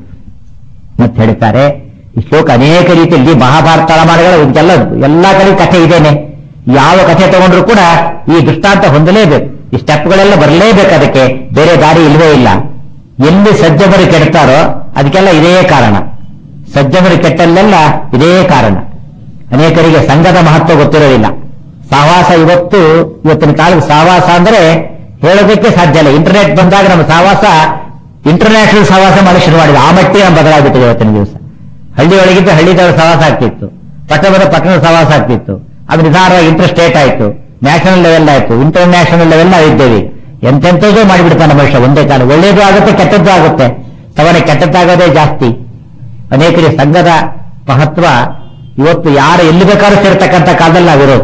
ಮತ್ತೆ ಹೇಳ್ತಾರೆ ಈ ಶ್ಲೋಕ ಅನೇಕ ರೀತಿಯಲ್ಲಿ ಮಹಾಭಾರತ ತಳಮಾಡುಗಳ ಇದೆಲ್ಲ ಎಲ್ಲಾ ಕಡೆ ಕಥೆ ಇದೇನೆ ಯಾವ ಕಥೆ ತಗೊಂಡ್ರು ಕೂಡ ಈ ದೃಷ್ಟಾಂತ ಹೊಂದಲೇಬೇಕು ಈ ಸ್ಟೆಪ್ಗಳೆಲ್ಲ ಬರಲೇಬೇಕು ಅದಕ್ಕೆ ಬೇರೆ ದಾರಿ ಇಲ್ವೇ ಇಲ್ಲ ಎಲ್ಲಿ ಸಜ್ಜನರು ಕೆಡ್ತಾರೋ ಅದಕ್ಕೆಲ್ಲ ಇದೇ ಕಾರಣ ಸಜ್ಜನರು ಕೆಟ್ಟಲ್ಲೆಲ್ಲ ಇದೇ ಕಾರಣ ಅನೇಕರಿಗೆ ಸಂಘದ ಮಹತ್ವ ಗೊತ್ತಿರೋದಿಲ್ಲ ಸಹವಾಸ ಇವತ್ತು ಇವತ್ತಿನ ಕಾಲದ ಸಹವಾಸ ಅಂದ್ರೆ ಹೇಳೋದಕ್ಕೆ ಸಾಧ್ಯ ಇಲ್ಲ ಇಂಟರ್ನೆಟ್ ಬಂದಾಗ ನಮ್ಮ ಸಹವಾಸ ಇಂಟರ್ನ್ಯಾಷನಲ್ ಸಹವಾಸ ಮಾಡಿ ಶುರು ಮಾಡಿದ ಆ ಮಟ್ಟಿಗೆ ನಮ್ಮ ಬದಲಾಗ್ಬಿಟ್ಟಿದೆ ಇವತ್ತಿನ ದಿವಸ ಹಳ್ಳಿ ಒಳಗಿದ್ದು ಹಳ್ಳಿದವರ ಸಹವಾಸ ಆಗ್ತಿತ್ತು ಪಟ್ಟಣದ ಪಟ್ಟಣದ ಸಹವಾಸ ಆಗ್ತಿತ್ತು ಅದು ನಿಧಾನವಾಗಿ ಇಂಟರ್ ಸ್ಟೇಟ್ ಆಯ್ತು ನ್ಯಾಷನಲ್ ಲೆವೆಲ್ ಆಯ್ತು ಇಂಟರ್ನ್ಯಾಷನಲ್ ಲೆವೆಲ್ ನಾವು ಇದ್ದೇವೆ ಎಂತೆಂಥದೋ ಮಾಡಿಬಿಡ್ತಾನೆ ಮನುಷ್ಯ ಒಂದೇ ಕಾಲ ಒಳ್ಳೇದು ಆಗುತ್ತೆ ಕೆಟ್ಟದ್ದು ಆಗುತ್ತೆ ತವನೇ ಕೆಟ್ಟದ್ದಾಗೋದೇ ಜಾಸ್ತಿ ಅನೇಕರಿಗೆ ಸಂಘದ ಮಹತ್ವ ಇವತ್ತು ಯಾರು ಎಲ್ಲಿ ಬೇಕಾದ್ರೂ ಸೇರ್ತಕ್ಕಂಥ ಕಾಲದಲ್ಲಿ ನಾವಿರೋದು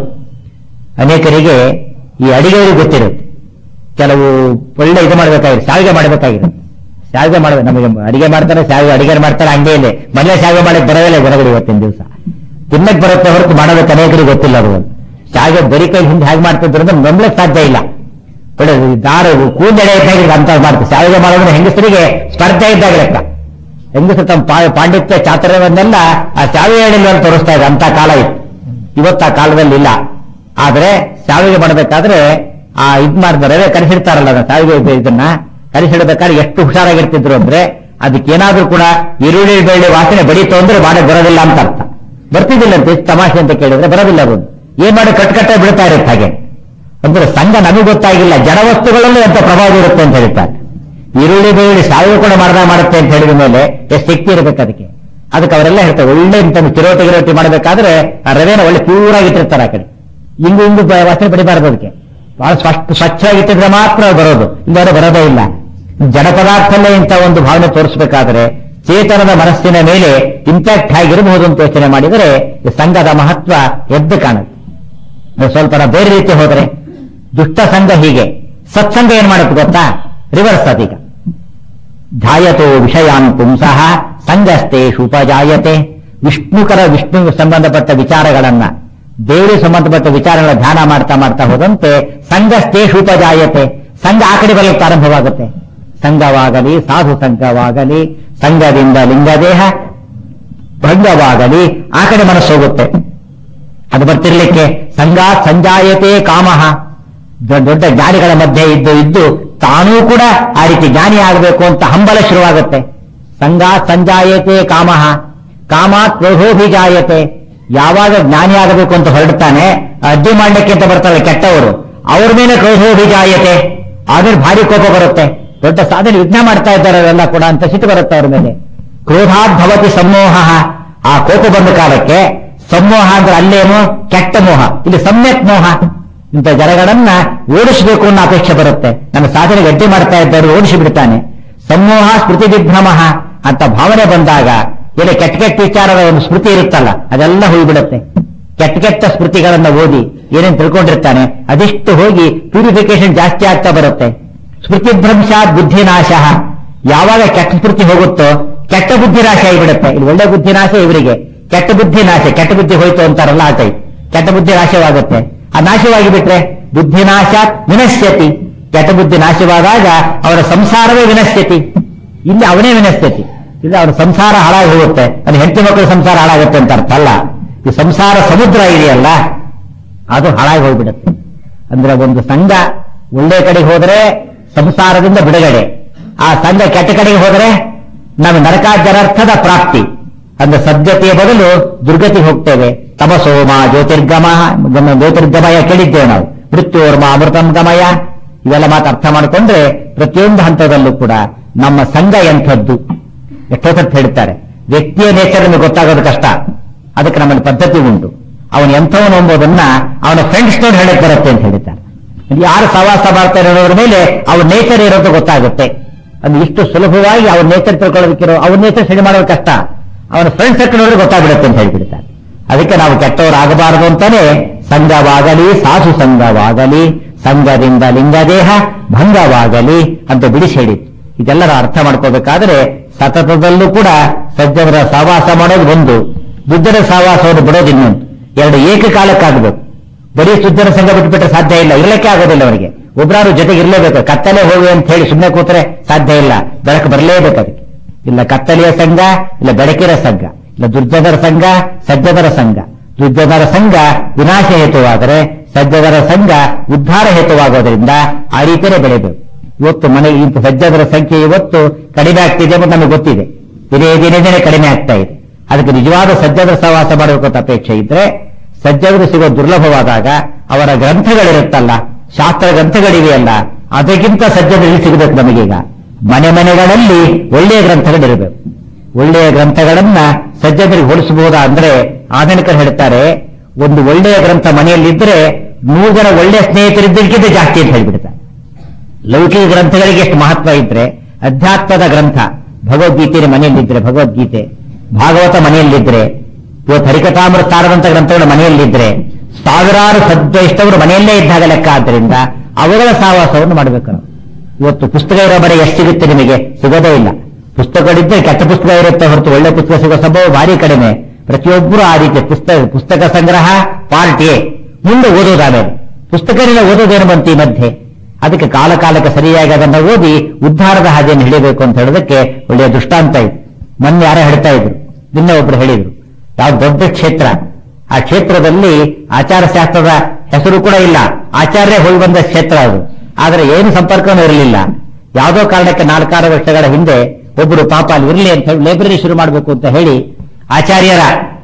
ಅನೇಕರಿಗೆ ಈ ಅಡಿಗೆಯವರಿಗೆ ಗೊತ್ತಿರುತ್ತೆ ಕೆಲವು ಒಳ್ಳೆ ಇದು ಮಾಡಬೇಕಾಗಿರುತ್ತೆ ಸಾವಿಗೆ ಮಾಡಬೇಕಾಗಿರುತ್ತೆ ಸಾವಿಗೆ ಮಾಡಬೇಕು ನಮಗೆ ಅಡಿಗೆ ಮಾಡ್ತಾರೆ ಸಾವಿಗೆ ಅಡಿಗೆ ಮಾಡ್ತಾರೆ ಹಂಗೆ ಇದೆ ಮನೆ ಸಾವಿಗೆ ಮಾಡಕ್ಕೆ ಬರೋದಿಲ್ಲ ಜನಗಳು ಇವತ್ತಿನ ದಿವಸ ತಿನ್ನಕ್ ಬರುತ್ತೆ ಹೊರತು ಮಾಡೋದಕ್ಕೆ ಅನೇಕರಿಗೆ ಗೊತ್ತಿಲ್ಲ ಅದು ಸಾವಿಗೆ ಬರೀ ಕೈ ಹಿಂದೆ ಹೇಗೆ ಮಾಡ್ತಿದ್ರು ಅಂದ್ರೆ ನಂಬಲಿಕ್ಕೆ ಸಾಧ್ಯ ಇಲ್ಲ ಒಳ್ಳೆ ದಾರು ಕೂದೆಡೆ ಇದ್ದಾಗ ಅಂತ ಮಾಡ್ತಾರೆ ಸಾವಿಗೆ ಮಾಡೋದ್ರೆ ಹೆಂಗಸರಿಗೆ ಸ್ಪರ್ಧೆ ಇದ್ದಾಗ ಲೆಕ್ಕ ಹೆಂಗಸರು ತಮ್ಮ ಪಾ- ಪಾಂಡಿತ್ಯ ಚಾತುರ್ಯವನ್ನೆಲ್ಲ ಆ ಸಾವಿಗೆ ಹೇಳಿಲ್ಲ ಅಂತ ತೋರಿಸ್ತಾ ಇದೆ ಅಂತ ಕಾಲ ಇತ್ತು ಇವತ್ತು ಆ ಕಾಲದಲ್ಲಿ ಇಲ್ಲ ಆದ್ರೆ ಸಾವಿಗೆ ಮಾಡಬೇಕಾದ್ರೆ ಆ ಇದ್ ಮಾಡಿದ್ರೆ ಕಲಿಸಿರ್ತಾರಲ್ಲ ಅದನ್ನ ಸಾವಿಗೆ ಇದು- ಇದನ್ನ ಕಲಿಸಿಡ್ಬೇಕಾದ್ರೆ ಎಷ್ಟು ಹುಷಾರಾಗಿರ್ತಿದ್ರು ಅಂದ್ರೆ ಅದಕ್ಕೇನಾದ್ರೂ ಕೂಡ ಈರುಳ್ಳಿ ಬೆಳ್ಳಿ ವಾಸನೆ ಬಡೀತು ಅಂದ್ರೆ ಮಾಡಕ್ ಬರೋದಿಲ್ಲ ಅಂತ ಅರ್ಥ ಬರ್ತಿದ್ದಿಲ್ಲ ಅಂತ ಎಷ್ಟು ತಮಾಷೆ ಅಂತ ಕೇಳಿದ್ರೆ ಬರೋದಿಲ್ಲ ಅದು ಏನ್ ಮಾಡಿ ಕಟ್ಕಟ್ಟೆ ಬೀಳ್ತಾ ಇರುತ್ತೆ ಹಾಗೆ ಅಂದ್ರೆ ಸಂಘ ನಮಗೆ ಗೊತ್ತಾಗಿಲ್ಲ ಜಡ ವಸ್ತುಗಳಲ್ಲೂ ಎಂತ ಪ್ರಭಾವ ಇರುತ್ತೆ ಅಂತ ಹೇಳ್ತಾರೆ ಈರುಳ್ಳಿ ಬೆಳ್ಳುಳ್ಳಿ ಸಾವಿಗೆ ಕೂಡ ಮಾಡ್ದ ಮಾಡುತ್ತೆ ಅಂತ ಹೇಳಿದ ಮೇಲೆ ಎಷ್ಟು ಶಕ್ತಿ ಇರಬೇಕು ಅದಕ್ಕೆ ಅದಕ್ಕೆ ಅವರೆಲ್ಲ ಹೇಳ್ತಾರೆ ಒಳ್ಳೆ ಇಂತ ಚಿರೋಟಿ ಗಿರೋಟಿ ಮಾಡಬೇಕಾದ್ರೆ ಆ ರವೆನ ಒಳ್ಳೆ ಪ್ಯೂರಾಗಿ ಇಟ್ಟಿರ್ತಾರೆ ಆ ಕಡೆ ಇಂಗು ಇಂಗು ಬ- ವಾಸನೆ ಬಡಿಬಾರದು ಅದಕ್ಕೆ ಬಹಳ ಸ್ವಚ್ಛ ಸ್ವಚ್ಛವಾಗಿಟ್ಟಿದ್ರೆ ಮಾತ್ರ ಅದು ಬರೋದು ಇಲ್ಲವರೆ ಬರೋದೇ ಇಲ್ಲ ಜಡ ಪದಾರ್ಥಲ್ಲೇ ಇಂಥ ಒಂದು ಭಾವನೆ ತೋರಿಸಬೇಕಾದ್ರೆ ಚೇತನದ ಮನಸ್ಸಿನ ಮೇಲೆ ಇಂಪ್ಯಾಕ್ಟ್ ಹೇಗಿರಬಹುದು ಅಂತ ಯೋಚನೆ ಮಾಡಿದರೆ ಈ ಸಂಘದ ಮಹತ್ವ ಎದ್ದು ಕಾಣುತ್ತೆ ಅದು ಸ್ವಲ್ಪ ನಾವು ಬೇರೆ ರೀತಿ ಹೋದರೆ ದುಷ್ಟ ಸಂಘ ಹೀಗೆ ಸತ್ಸಂಗ ಏನ್ ಮಾಡುತ್ತೆ ಗೊತ್ತಾ ರಿವರ್ಸ್ ಅದೀಗ ಧ್ಯಾಯತೋ ವಿಷಯಾನ್ ಪುಂಸಃ ಸಂಗಸ್ತೇಷು ಉಪಜಾಯತೆ ವಿಷ್ಣುಕರ ವಿಷ್ಣು ಸಂಬಂಧಪಟ್ಟ ವಿಚಾರಗಳನ್ನ ದೇವರಿಗೆ ಸಂಬಂಧಪಟ್ಟ ವಿಚಾರಗಳ ಧ್ಯಾನ ಮಾಡ್ತಾ ಮಾಡ್ತಾ ಹೋದಂತೆ ಸಂಘಸ್ತೇಷು ಉಪಜಾಯತೆ ಸಂಘ ಆ ಕಡೆ ಬರಲಿಕ್ಕೆ ಪ್ರಾರಂಭವಾಗುತ್ತೆ ಸಂಘವಾಗಲಿ ಸಾಧು ಸಂಘವಾಗಲಿ ಸಂಘದಿಂದ ಲಿಂಗದೇಹ ಭಂಗವಾಗಲಿ ಆ ಕಡೆ ಮನಸ್ಸು ಹೋಗುತ್ತೆ ಅದು ಬರ್ತಿರ್ಲಿಕ್ಕೆ ಸಂಘ ಸಂಜಾಯತೆ ಕಾಮಹ ದೊಡ್ಡ ದೊಡ್ಡ ಜ್ಞಾನಿಗಳ ಮಧ್ಯೆ ಇದ್ದು ಇದ್ದು ತಾನೂ ಕೂಡ ಆ ರೀತಿ ಜ್ಞಾನಿ ಆಗಬೇಕು ಅಂತ ಹಂಬಲ ಶುರುವಾಗುತ್ತೆ ಸಂಘ ಸಂಜಾಯತೆ ಕಾಮಹ ಕಾಮಾತ್ ಪ್ರಭೋಭಿಜಾಯತೆ ಯಾವಾಗ ಜ್ಞಾನಿ ಆಗಬೇಕು ಅಂತ ಹೊರಡ್ತಾನೆ ಅಡ್ಡಿ ಮಾಡ್ಲಿಕ್ಕೆ ಅಂತ ಬರ್ತಾರೆ ಕೆಟ್ಟವರು ಅವ್ರ ಮೇಲೆ ಕ್ರೋಧೋಭಿಜಾಯತೆ ಆಮೇಲೆ ಭಾರಿ ಕೋಪ ಬರುತ್ತೆ ದೊಡ್ಡ ಸಾಧನೆ ವಿಘ್ನ ಮಾಡ್ತಾ ಇದ್ದಾರೆ ಅವರೆಲ್ಲ ಕೂಡ ಅಂತ ಸಿಟ್ಟು ಬರುತ್ತೆ ಅವ್ರ ಮೇಲೆ ಕ್ರೋಧಾದ್ಭವತಿ ಸಮೋಹ ಆ ಕೋಪ ಬಂದ ಕಾಲಕ್ಕೆ ಸಮೋಹ ಅಂದ್ರೆ ಅಲ್ಲೇನು ಕೆಟ್ಟ ಮೋಹ ಇಲ್ಲಿ ಸಮ್ಯಕ್ ಮೋಹ ಇಂಥ ಜನಗಳನ್ನ ಓಡಿಸಬೇಕು ಅನ್ನೋ ಅಪೇಕ್ಷೆ ಬರುತ್ತೆ ನನ್ನ ಸಾಧನೆ ಗಟ್ಟಿ ಮಾಡ್ತಾ ಇದ್ದವರು ಓಡಿಸಿ ಬಿಡ್ತಾನೆ ಸಮೋಹ ಸ್ಮೃತಿ ವಿಭ್ರಮ ಅಂತ ಭಾವನೆ ಬಂದಾಗ ಇಲ್ಲಿ ಕೆಟ್ಟ ಕೆಟ್ಟ ವಿಚಾರದ ಒಂದು ಸ್ಮೃತಿ ಇರುತ್ತಲ್ಲ ಅದೆಲ್ಲ ಹೋಗಿಬಿಡುತ್ತೆ ಕೆಟ್ಟ ಕೆಟ್ಟ ಸ್ಮೃತಿಗಳನ್ನ ಓದಿ ಏನೇನು ತಿಳ್ಕೊಂಡಿರ್ತಾನೆ ಅದಿಷ್ಟು ಹೋಗಿ ಪ್ಯೂರಿಫಿಕೇಶನ್ ಜಾಸ್ತಿ ಆಗ್ತಾ ಬರುತ್ತೆ ಸ್ಮೃತಿ ಭ್ರಂಶಾತ್ ಬುದ್ಧಿನಾಶ ಯಾವಾಗ ಕೆಟ್ಟ ಸ್ಮೃತಿ ಹೋಗುತ್ತೋ ಕೆಟ್ಟ ಬುದ್ಧಿ ನಾಶ ಆಗಿಬಿಡುತ್ತೆ ಇಲ್ಲಿ ಒಳ್ಳೆ ಬುದ್ಧಿ ನಾಶ ಇವರಿಗೆ ಕೆಟ್ಟ ಬುದ್ಧಿ ನಾಶ ಕೆಟ್ಟ ಬುದ್ಧಿ ಹೋಯ್ತು ಅಂತಾರಲ್ಲ ಆ ಟೈಪ್ ಕೆಟ್ಟ ಬುದ್ಧಿ ನಾಶವಾಗುತ್ತೆ ಆ ನಾಶವಾಗಿ ಬಿಟ್ರೆ ಬುದ್ಧಿ ನಾಶ ವಿನಶ್ಯತಿ ಕೆಟ್ಟ ಬುದ್ಧಿ ನಾಶವಾದಾಗ ಅವರ ಸಂಸಾರವೇ ವಿನಶ್ಯತಿ ಇಲ್ಲಿ ಅವನೇ ವಿನಶ್ಯತಿ ಇಲ್ಲಿ ಅವರ ಸಂಸಾರ ಹಾಳಾಗಿ ಹೋಗುತ್ತೆ ಅದು ಹೆಂಡತಿ ಮಕ್ಕಳ ಸಂಸಾರ ಹಾಳಾಗುತ್ತೆ ಅಂತ ಅರ್ಥ ಅಲ್ಲ ಈ ಸಂಸಾರ ಸಮುದ್ರ ಇದೆಯಲ್ಲ ಅದು ಹಾಳಾಗಿ ಹೋಗ್ಬಿಡುತ್ತೆ ಅಂದ್ರೆ ಒಂದು ಸಂಘ ಒಳ್ಳೆ ಕಡೆಗೆ ಹೋದರೆ ಸಂಸಾರದಿಂದ ಬಿಡುಗಡೆ ಆ ಸಂಘ ಕೆಟ್ಟ ಕಡೆಗೆ ಹೋದರೆ ನಾವು ನರಕಾಜನರ್ಥದ ಪ್ರಾಪ್ತಿ ಅಂದ್ರೆ ಸದ್ಯತೆಯ ಬದಲು ದುರ್ಗತಿಗೆ ಹೋಗ್ತೇವೆ ತಪಸೋಮ ಜ್ಯೋತಿರ್ಗಮ ಗಮ ಜ್ಯೋತಿರ್ಗಮಯ ಕೇಳಿದ್ದೇವೆ ನಾವು ಮೃತ್ಯೋರ್ಮ ಅಮೃತಂ ಗಮಯ ಇವೆಲ್ಲ ಮಾತು ಅರ್ಥ ಮಾಡಿಕೊಂಡ್ರೆ ಪ್ರತಿಯೊಂದು ಹಂತದಲ್ಲೂ ಕೂಡ ನಮ್ಮ ಸಂಘ ಎಂಥದ್ದು ಎಷ್ಟೋ ಸತ್ ಹೇಳ್ತಾರೆ ವ್ಯಕ್ತಿಯ ನೇಚರ್ ನಮಗೆ ಗೊತ್ತಾಗೋದು ಕಷ್ಟ ಅದಕ್ಕೆ ನಮ್ಮಲ್ಲಿ ಪದ್ಧತಿ ಉಂಟು ಅವನು ಎಂಥವನು ಎಂಬುದನ್ನ ಅವನ ಫ್ರೆಂಡ್ಸ್ ನೋಡಿ ಹೇಳಕ್ ಬರುತ್ತೆ ಅಂತ ಹೇಳಿದ್ದಾರೆ ಯಾರು ಸವಾಸ ಮಾಡ್ತಾರೆ ಅನ್ನೋದ್ರ ಮೇಲೆ ಅವ್ರ ನೇಚರ್ ಇರೋದು ಗೊತ್ತಾಗುತ್ತೆ ಅದು ಇಷ್ಟು ಸುಲಭವಾಗಿ ಅವ್ರ ನೇಚರ್ ತಿಳ್ಕೊಳ್ಳೋದಕ್ಕಿರೋ ಅವ್ರ ನೇಚರ್ ಸರಿ ಮಾಡೋದು ಕಷ್ಟ ಅವನ ಫ್ರೆಂಡ್ಸ್ ಸರ್ಕಲ್ ನೋಡಿದ್ರೆ ಗೊತ್ತಾಗ್ಬಿಡುತ್ತೆ ಅಂತ ಹೇಳ್ಬಿಡ್ತಾರೆ ಅದಕ್ಕೆ ನಾವು ಕೆಟ್ಟವರಾಗಬಾರದು ಅಂತಾನೆ ಸಂಘವಾಗಲಿ ಸಾಸು ಸಂಘವಾಗಲಿ ಸಂಘದಿಂದ ಲಿಂಗದೇಹ ಭಂಗವಾಗಲಿ ಅಂತ ಬಿಡಿಸಿ ಹೇಳಿ ಇದೆಲ್ಲರ ಅರ್ಥ ಮಾಡ್ಕೋಬೇಕಾದ್ರೆ ಸತತದಲ್ಲೂ ಕೂಡ ಸಜ್ಜನರ ಸಹವಾಸ ಮಾಡೋದು ಒಂದು ದುಡ್ಡರ ಸಹವಾಸವನ್ನು ಬಿಡೋದು ಇನ್ನೊಂದು ಎರಡು ಏಕಕಾಲಕ್ಕಾಗಬೇಕು ಬರೀ ಸುಜ್ಜನ ಸಂಘ ಬಿಟ್ಟುಬಿಟ್ರೆ ಸಾಧ್ಯ ಇಲ್ಲ ಇರಲಿಕ್ಕೆ ಆಗೋದಿಲ್ಲ ಅವರಿಗೆ ಒಬ್ಬರಾರು ಜೊತೆಗೆ ಇರಲೇಬೇಕು ಕತ್ತಲೆ ಹೋಗಿ ಅಂತ ಹೇಳಿ ಸುಮ್ಮನೆ ಕೂತ್ರೆ ಸಾಧ್ಯ ಇಲ್ಲ ಬೆಳಕು ಬರಲೇಬೇಕು ಅದಕ್ಕೆ ಇಲ್ಲ ಕತ್ತಲೆಯ ಸಂಘ ಇಲ್ಲ ಬೆಳಕಿನ ಸಂಘ ಇಲ್ಲ ದುರ್ಜನರ ಸಂಘ ಸಜ್ಜನರ ಸಂಘ ದುರ್ಜನರ ಸಂಘ ವಿನಾಶ ಹೇತುವಾದರೆ ಸಜ್ಜನರ ಸಂಘ ಉದ್ಧಾರ ಹೇತುವಾಗೋದ್ರಿಂದ ಆ ರೀತಿಯೇ ಬೆಳೆಬೇಕು ಇವತ್ತು ಮನೆ ಇಂಥ ಸಜ್ಜನರ ಸಂಖ್ಯೆ ಇವತ್ತು ಕಡಿಮೆ ಆಗ್ತಿದೆ ಅಂತ ನಮಗೆ ಗೊತ್ತಿದೆ ದಿನೇ ದಿನೇ ದಿನೇ ಕಡಿಮೆ ಆಗ್ತಾ ಇದೆ ಅದಕ್ಕೆ ನಿಜವಾದ ಸಜ್ಜನರ ಸಹವಾಸ ಮಾಡಬೇಕು ಅಂತ ಅಪೇಕ್ಷೆ ಇದ್ರೆ ಸಜ್ಜನರು ಸಿಗೋ ದುರ್ಲಭವಾದಾಗ ಅವರ ಗ್ರಂಥಗಳಿರುತ್ತಲ್ಲ ಶಾಸ್ತ್ರ ಗ್ರಂಥಗಳಿವೆಯಲ್ಲ ಅದಕ್ಕಿಂತ ಸಜ್ಜನರಿಗೆ ಸಿಗಬೇಕು ನಮಗೀಗ ಮನೆ ಮನೆಗಳಲ್ಲಿ ಒಳ್ಳೆಯ ಗ್ರಂಥಗಳಿರಬೇಕು ಒಳ್ಳೆಯ ಗ್ರಂಥಗಳನ್ನ ಸಜ್ಜನರಿಗೆ ಹೋಲಿಸಬಹುದಾ ಅಂದ್ರೆ ಆಧುನಿಕರು ಹೇಳ್ತಾರೆ ಒಂದು ಒಳ್ಳೆಯ ಗ್ರಂಥ ಮನೆಯಲ್ಲಿದ್ದರೆ ನೂರು ಜನ ಒಳ್ಳೆಯ ಸ್ನೇಹಿತರಿದ್ದಕ್ಕಿಂತ ಜಾಸ್ತಿ ಅಂತ ಹೇಳ್ಬಿಡ್ತಾರೆ ಲೌಕಿಕ ಗ್ರಂಥಗಳಿಗೆ ಎಷ್ಟು ಮಹತ್ವ ಇದ್ರೆ ಅಧ್ಯಾತ್ಮದ ಗ್ರಂಥ ಭಗವದ್ಗೀತೆ ಮನೆಯಲ್ಲಿದ್ರೆ ಭಗವದ್ಗೀತೆ ಭಾಗವತ ಮನೆಯಲ್ಲಿದ್ರೆ ಇವತ್ತು ಹರಿಕಥಾಮೃತ ಸಾರದಂತ ಗ್ರಂಥಗಳು ಮನೆಯಲ್ಲಿದ್ರೆ ಸಾವಿರಾರು ಸದ್ವೈಷ್ಟವರು ಮನೆಯಲ್ಲೇ ಇದ್ದಾಗ ಲೆಕ್ಕ ಆದ್ದರಿಂದ ಅವುಗಳ ಸಹವಾಸವನ್ನು ಮಾಡಬೇಕು ನಾವು ಇವತ್ತು ಪುಸ್ತಕ ಇರೋ ಬರೀ ಎಷ್ಟು ಸಿಗುತ್ತೆ ನಿಮಗೆ ಸಿಗೋದೇ ಇಲ್ಲ ಪುಸ್ತಕಗಳಿದ್ರೆ ಕೆಟ್ಟ ಪುಸ್ತಕ ಇರುತ್ತೆ ಹೊರತು ಒಳ್ಳೆ ಪುಸ್ತಕ ಸಿಗೋ ಸಂಭವ ಭಾರಿ ಕಡಿಮೆ ಪ್ರತಿಯೊಬ್ಬರು ಆ ರೀತಿ ಪುಸ್ತಕ ಪುಸ್ತಕ ಸಂಗ್ರಹ ಪಾರ್ಟ್ ಎ ಮುಂದೆ ಓದೋದಾಮೇಲೆ ಪುಸ್ತಕದಿಂದ ಓದೋದೇನು ಬಂತು ಈ ಮಧ್ಯೆ ಅದಕ್ಕೆ ಕಾಲ ಕಾಲಕ್ಕೆ ಸರಿಯಾಗಿ ಅದನ್ನು ಓದಿ ಉದ್ಧಾರದ ಹಾದಿಯನ್ನು ಹಿಡಿಯಬೇಕು ಅಂತ ಹೇಳೋದಕ್ಕೆ ಒಳ್ಳೆಯ ದೃಷ್ಟಾಂತ ಇದೆ ಮೊನ್ನೆ ಯಾರೋ ಹೇಳ್ತಾ ಇದ್ರು ನಿನ್ನೆ ಒಬ್ರು ಹೇಳಿದ್ರು ಯಾವ ದೊಡ್ಡ ಕ್ಷೇತ್ರ ಆ ಕ್ಷೇತ್ರದಲ್ಲಿ ಆಚಾರ ಶಾಸ್ತ್ರದ ಹೆಸರು ಕೂಡ ಇಲ್ಲ ಆಚಾರ್ಯ ಹೋಗಿ ಬಂದ ಕ್ಷೇತ್ರ ಅದು ಆದರೆ ಏನು ಸಂಪರ್ಕನೂ ಇರಲಿಲ್ಲ ಯಾವುದೋ ಕಾರಣಕ್ಕೆ ನಾಲ್ಕಾರು ವರ್ಷಗಳ ಹಿಂದೆ ಒಬ್ಬರು ಪಾಪ ಅಲ್ಲಿ ಇರಲಿ ಅಂತ ಹೇಳಿ ಲೈಬ್ರರಿ ಶುರು ಮಾಡಬೇಕು ಅಂತ ಹೇಳಿ ಆಚಾರ್ಯರ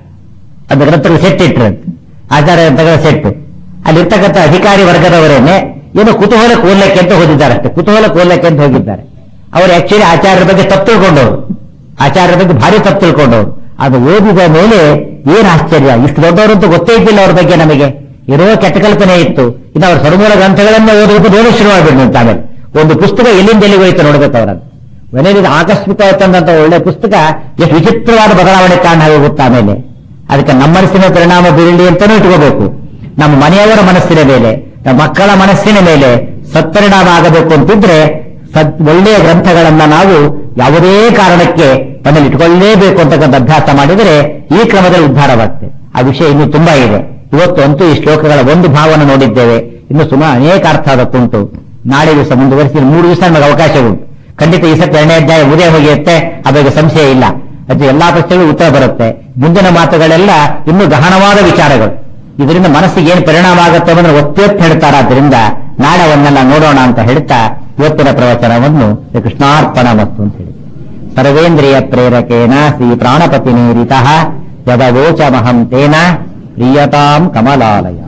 ಅದು ಗ್ರಂಥಗಳು ಸೆಟ್ ಇಟ್ರು ಆಚಾರ್ಯ ಗ್ರಂಥಗಳ ಸೆಟ್ ಅಲ್ಲಿರ್ತಕ್ಕಂಥ ಅಧಿಕಾರಿ ವರ್ಗದವರೇನೆ ಏನೋ ಕುತೂಹಲಕ್ಕೆ ಓದ್ಲಿಕ್ಕೆ ಅಂತ ಹೋಗಿದ್ದಾರೆ ಅಷ್ಟೇ ಕುತೂಹಲಕ್ಕೆ ಓದ್ಲಿಕ್ಕೆ ಅಂತ ಹೋಗಿದ್ದಾರೆ ಅವರು ಆಕ್ಚುಲಿ ಆಚಾರ್ಯರ ಬಗ್ಗೆ ತಪ್ಪು ತಿಳ್ಕೊಂಡವರು ಆಚಾರ್ಯರ ಬಗ್ಗೆ ಭಾರಿ ತಪ್ಪು ತಿಳ್ಕೊಂಡವರು ಅದು ಓದಿದ ಮೇಲೆ ಏನ್ ಆಶ್ಚರ್ಯ ಇಷ್ಟು ದೊಡ್ಡವರು ಅಂತ ಗೊತ್ತೇ ಇದ್ದಿಲ್ಲ ಅವ್ರ ಬಗ್ಗೆ ನಮಗೆ ಇರೋ ಕೆಟ್ಟ ಕಲ್ಪನೆ ಇತ್ತು ಇನ್ನು ಅವ್ರ ಸರ್ಮೂಲ ಗ್ರಂಥಗಳನ್ನೇ ಓದಬೇಕು ನೋಡಿ ಶುರು ಮಾಡ್ಬಿಟ್ಟು ಅಂತ ಆಮೇಲೆ ಒಂದು ಪುಸ್ತಕ ಎಲ್ಲಿಂದ ಎಲ್ಲಿಗೆ ಹೋಯ್ತು ನೋಡ್ಬೇಕು ಅವರನ್ನು ಮನೆಯಲ್ಲಿ ಆಕಸ್ಮಿಕ ತಂದಂತ ಒಳ್ಳೆ ಪುಸ್ತಕ ಎಷ್ಟು ವಿಚಿತ್ರವಾದ ಬದಲಾವಣೆ ಕಾರಣ ಹೋಗುತ್ತೆ ಆಮೇಲೆ ಅದಕ್ಕೆ ನಮ್ಮ ಮನಸ್ಸಿನ ಪರಿಣಾಮ ಬೀರಲಿ ಅಂತಾನೂ ಇಟ್ಕೋಬೇಕು ನಮ್ಮ ಮನೆಯವರ ಮನಸ್ಸಿನ ಮೇಲೆ ನಮ್ಮ ಮಕ್ಕಳ ಮನಸ್ಸಿನ ಮೇಲೆ ಸತ್ಪರಿಣಾಮ ಆಗಬೇಕು ಅಂತಿದ್ರೆ ಸತ್ ಒಳ್ಳೆಯ ಗ್ರಂಥಗಳನ್ನ ನಾವು ಯಾವುದೇ ಕಾರಣಕ್ಕೆ ಮನೇಲಿ ಇಟ್ಕೊಳ್ಳೇಬೇಕು ಅಂತಕ್ಕಂಥ ಅಭ್ಯಾಸ ಮಾಡಿದರೆ ಈ ಕ್ರಮದಲ್ಲಿ ಉದ್ಧಾರವಾಗ್ತದೆ ಆ ವಿಷಯ ಇನ್ನೂ ತುಂಬಾ ಇದೆ ಇವತ್ತು ಅಂತೂ ಈ ಶ್ಲೋಕಗಳ ಒಂದು ಭಾವನ ನೋಡಿದ್ದೇವೆ ಇನ್ನು ಸುಮಾರು ಅನೇಕ ಅರ್ಥ ಅದಕ್ಕುಂಟು ನಾಳೆ ದಿವಸ ಮುಂದುವರಿಸಿ ಮೂರು ದಿವಸ ನಮಗೆ ಅವಕಾಶ ಉಂಟು ಖಂಡಿತ ಈ ಸತಿ ಎರಡನೇ ಅಧ್ಯಾಯ ಉದಯ ಹೋಗಿರುತ್ತೆ ಆ ಬಗ್ಗೆ ಸಂಶಯ ಇಲ್ಲ ಅದು ಎಲ್ಲಾ ಪ್ರಶ್ನೆಗಳು ಉತ್ತರ ಬರುತ್ತೆ ಮುಂದಿನ ಮಾತುಗಳೆಲ್ಲ ಇನ್ನೂ ಗಹನವಾದ ವಿಚಾರಗಳು ಇದರಿಂದ ಮನಸ್ಸಿಗೆ ಏನು ಪರಿಣಾಮ ಆಗುತ್ತೆ ಅನ್ನೋದನ್ನ ಒತ್ತೆತ್ತು ಹೇಳ್ತಾರಾದ್ರಿಂದ ನಾಳೆ ಅವನ್ನೆಲ್ಲ ನೋಡೋಣ ಅಂತ ಹೇಳ್ತಾ ಇವತ್ತಿನ ಪ್ರವಚನವನ್ನು ಶ್ರೀ ಕೃಷ್ಣಾರ್ಪಣ ಮತ್ತು ಅಂತ ಹೇಳಿ ಸರ್ವೇಂದ್ರಿಯ ಪ್ರೇರಕೇನ ಶ್ರೀ ಪ್ರಾಣಪತಿ ನೀರಿತ ಯದವೋಚಮಹಂ ತೇನ ಪ್ರಿಯತಾಂ ಕಮಲಾಲಯ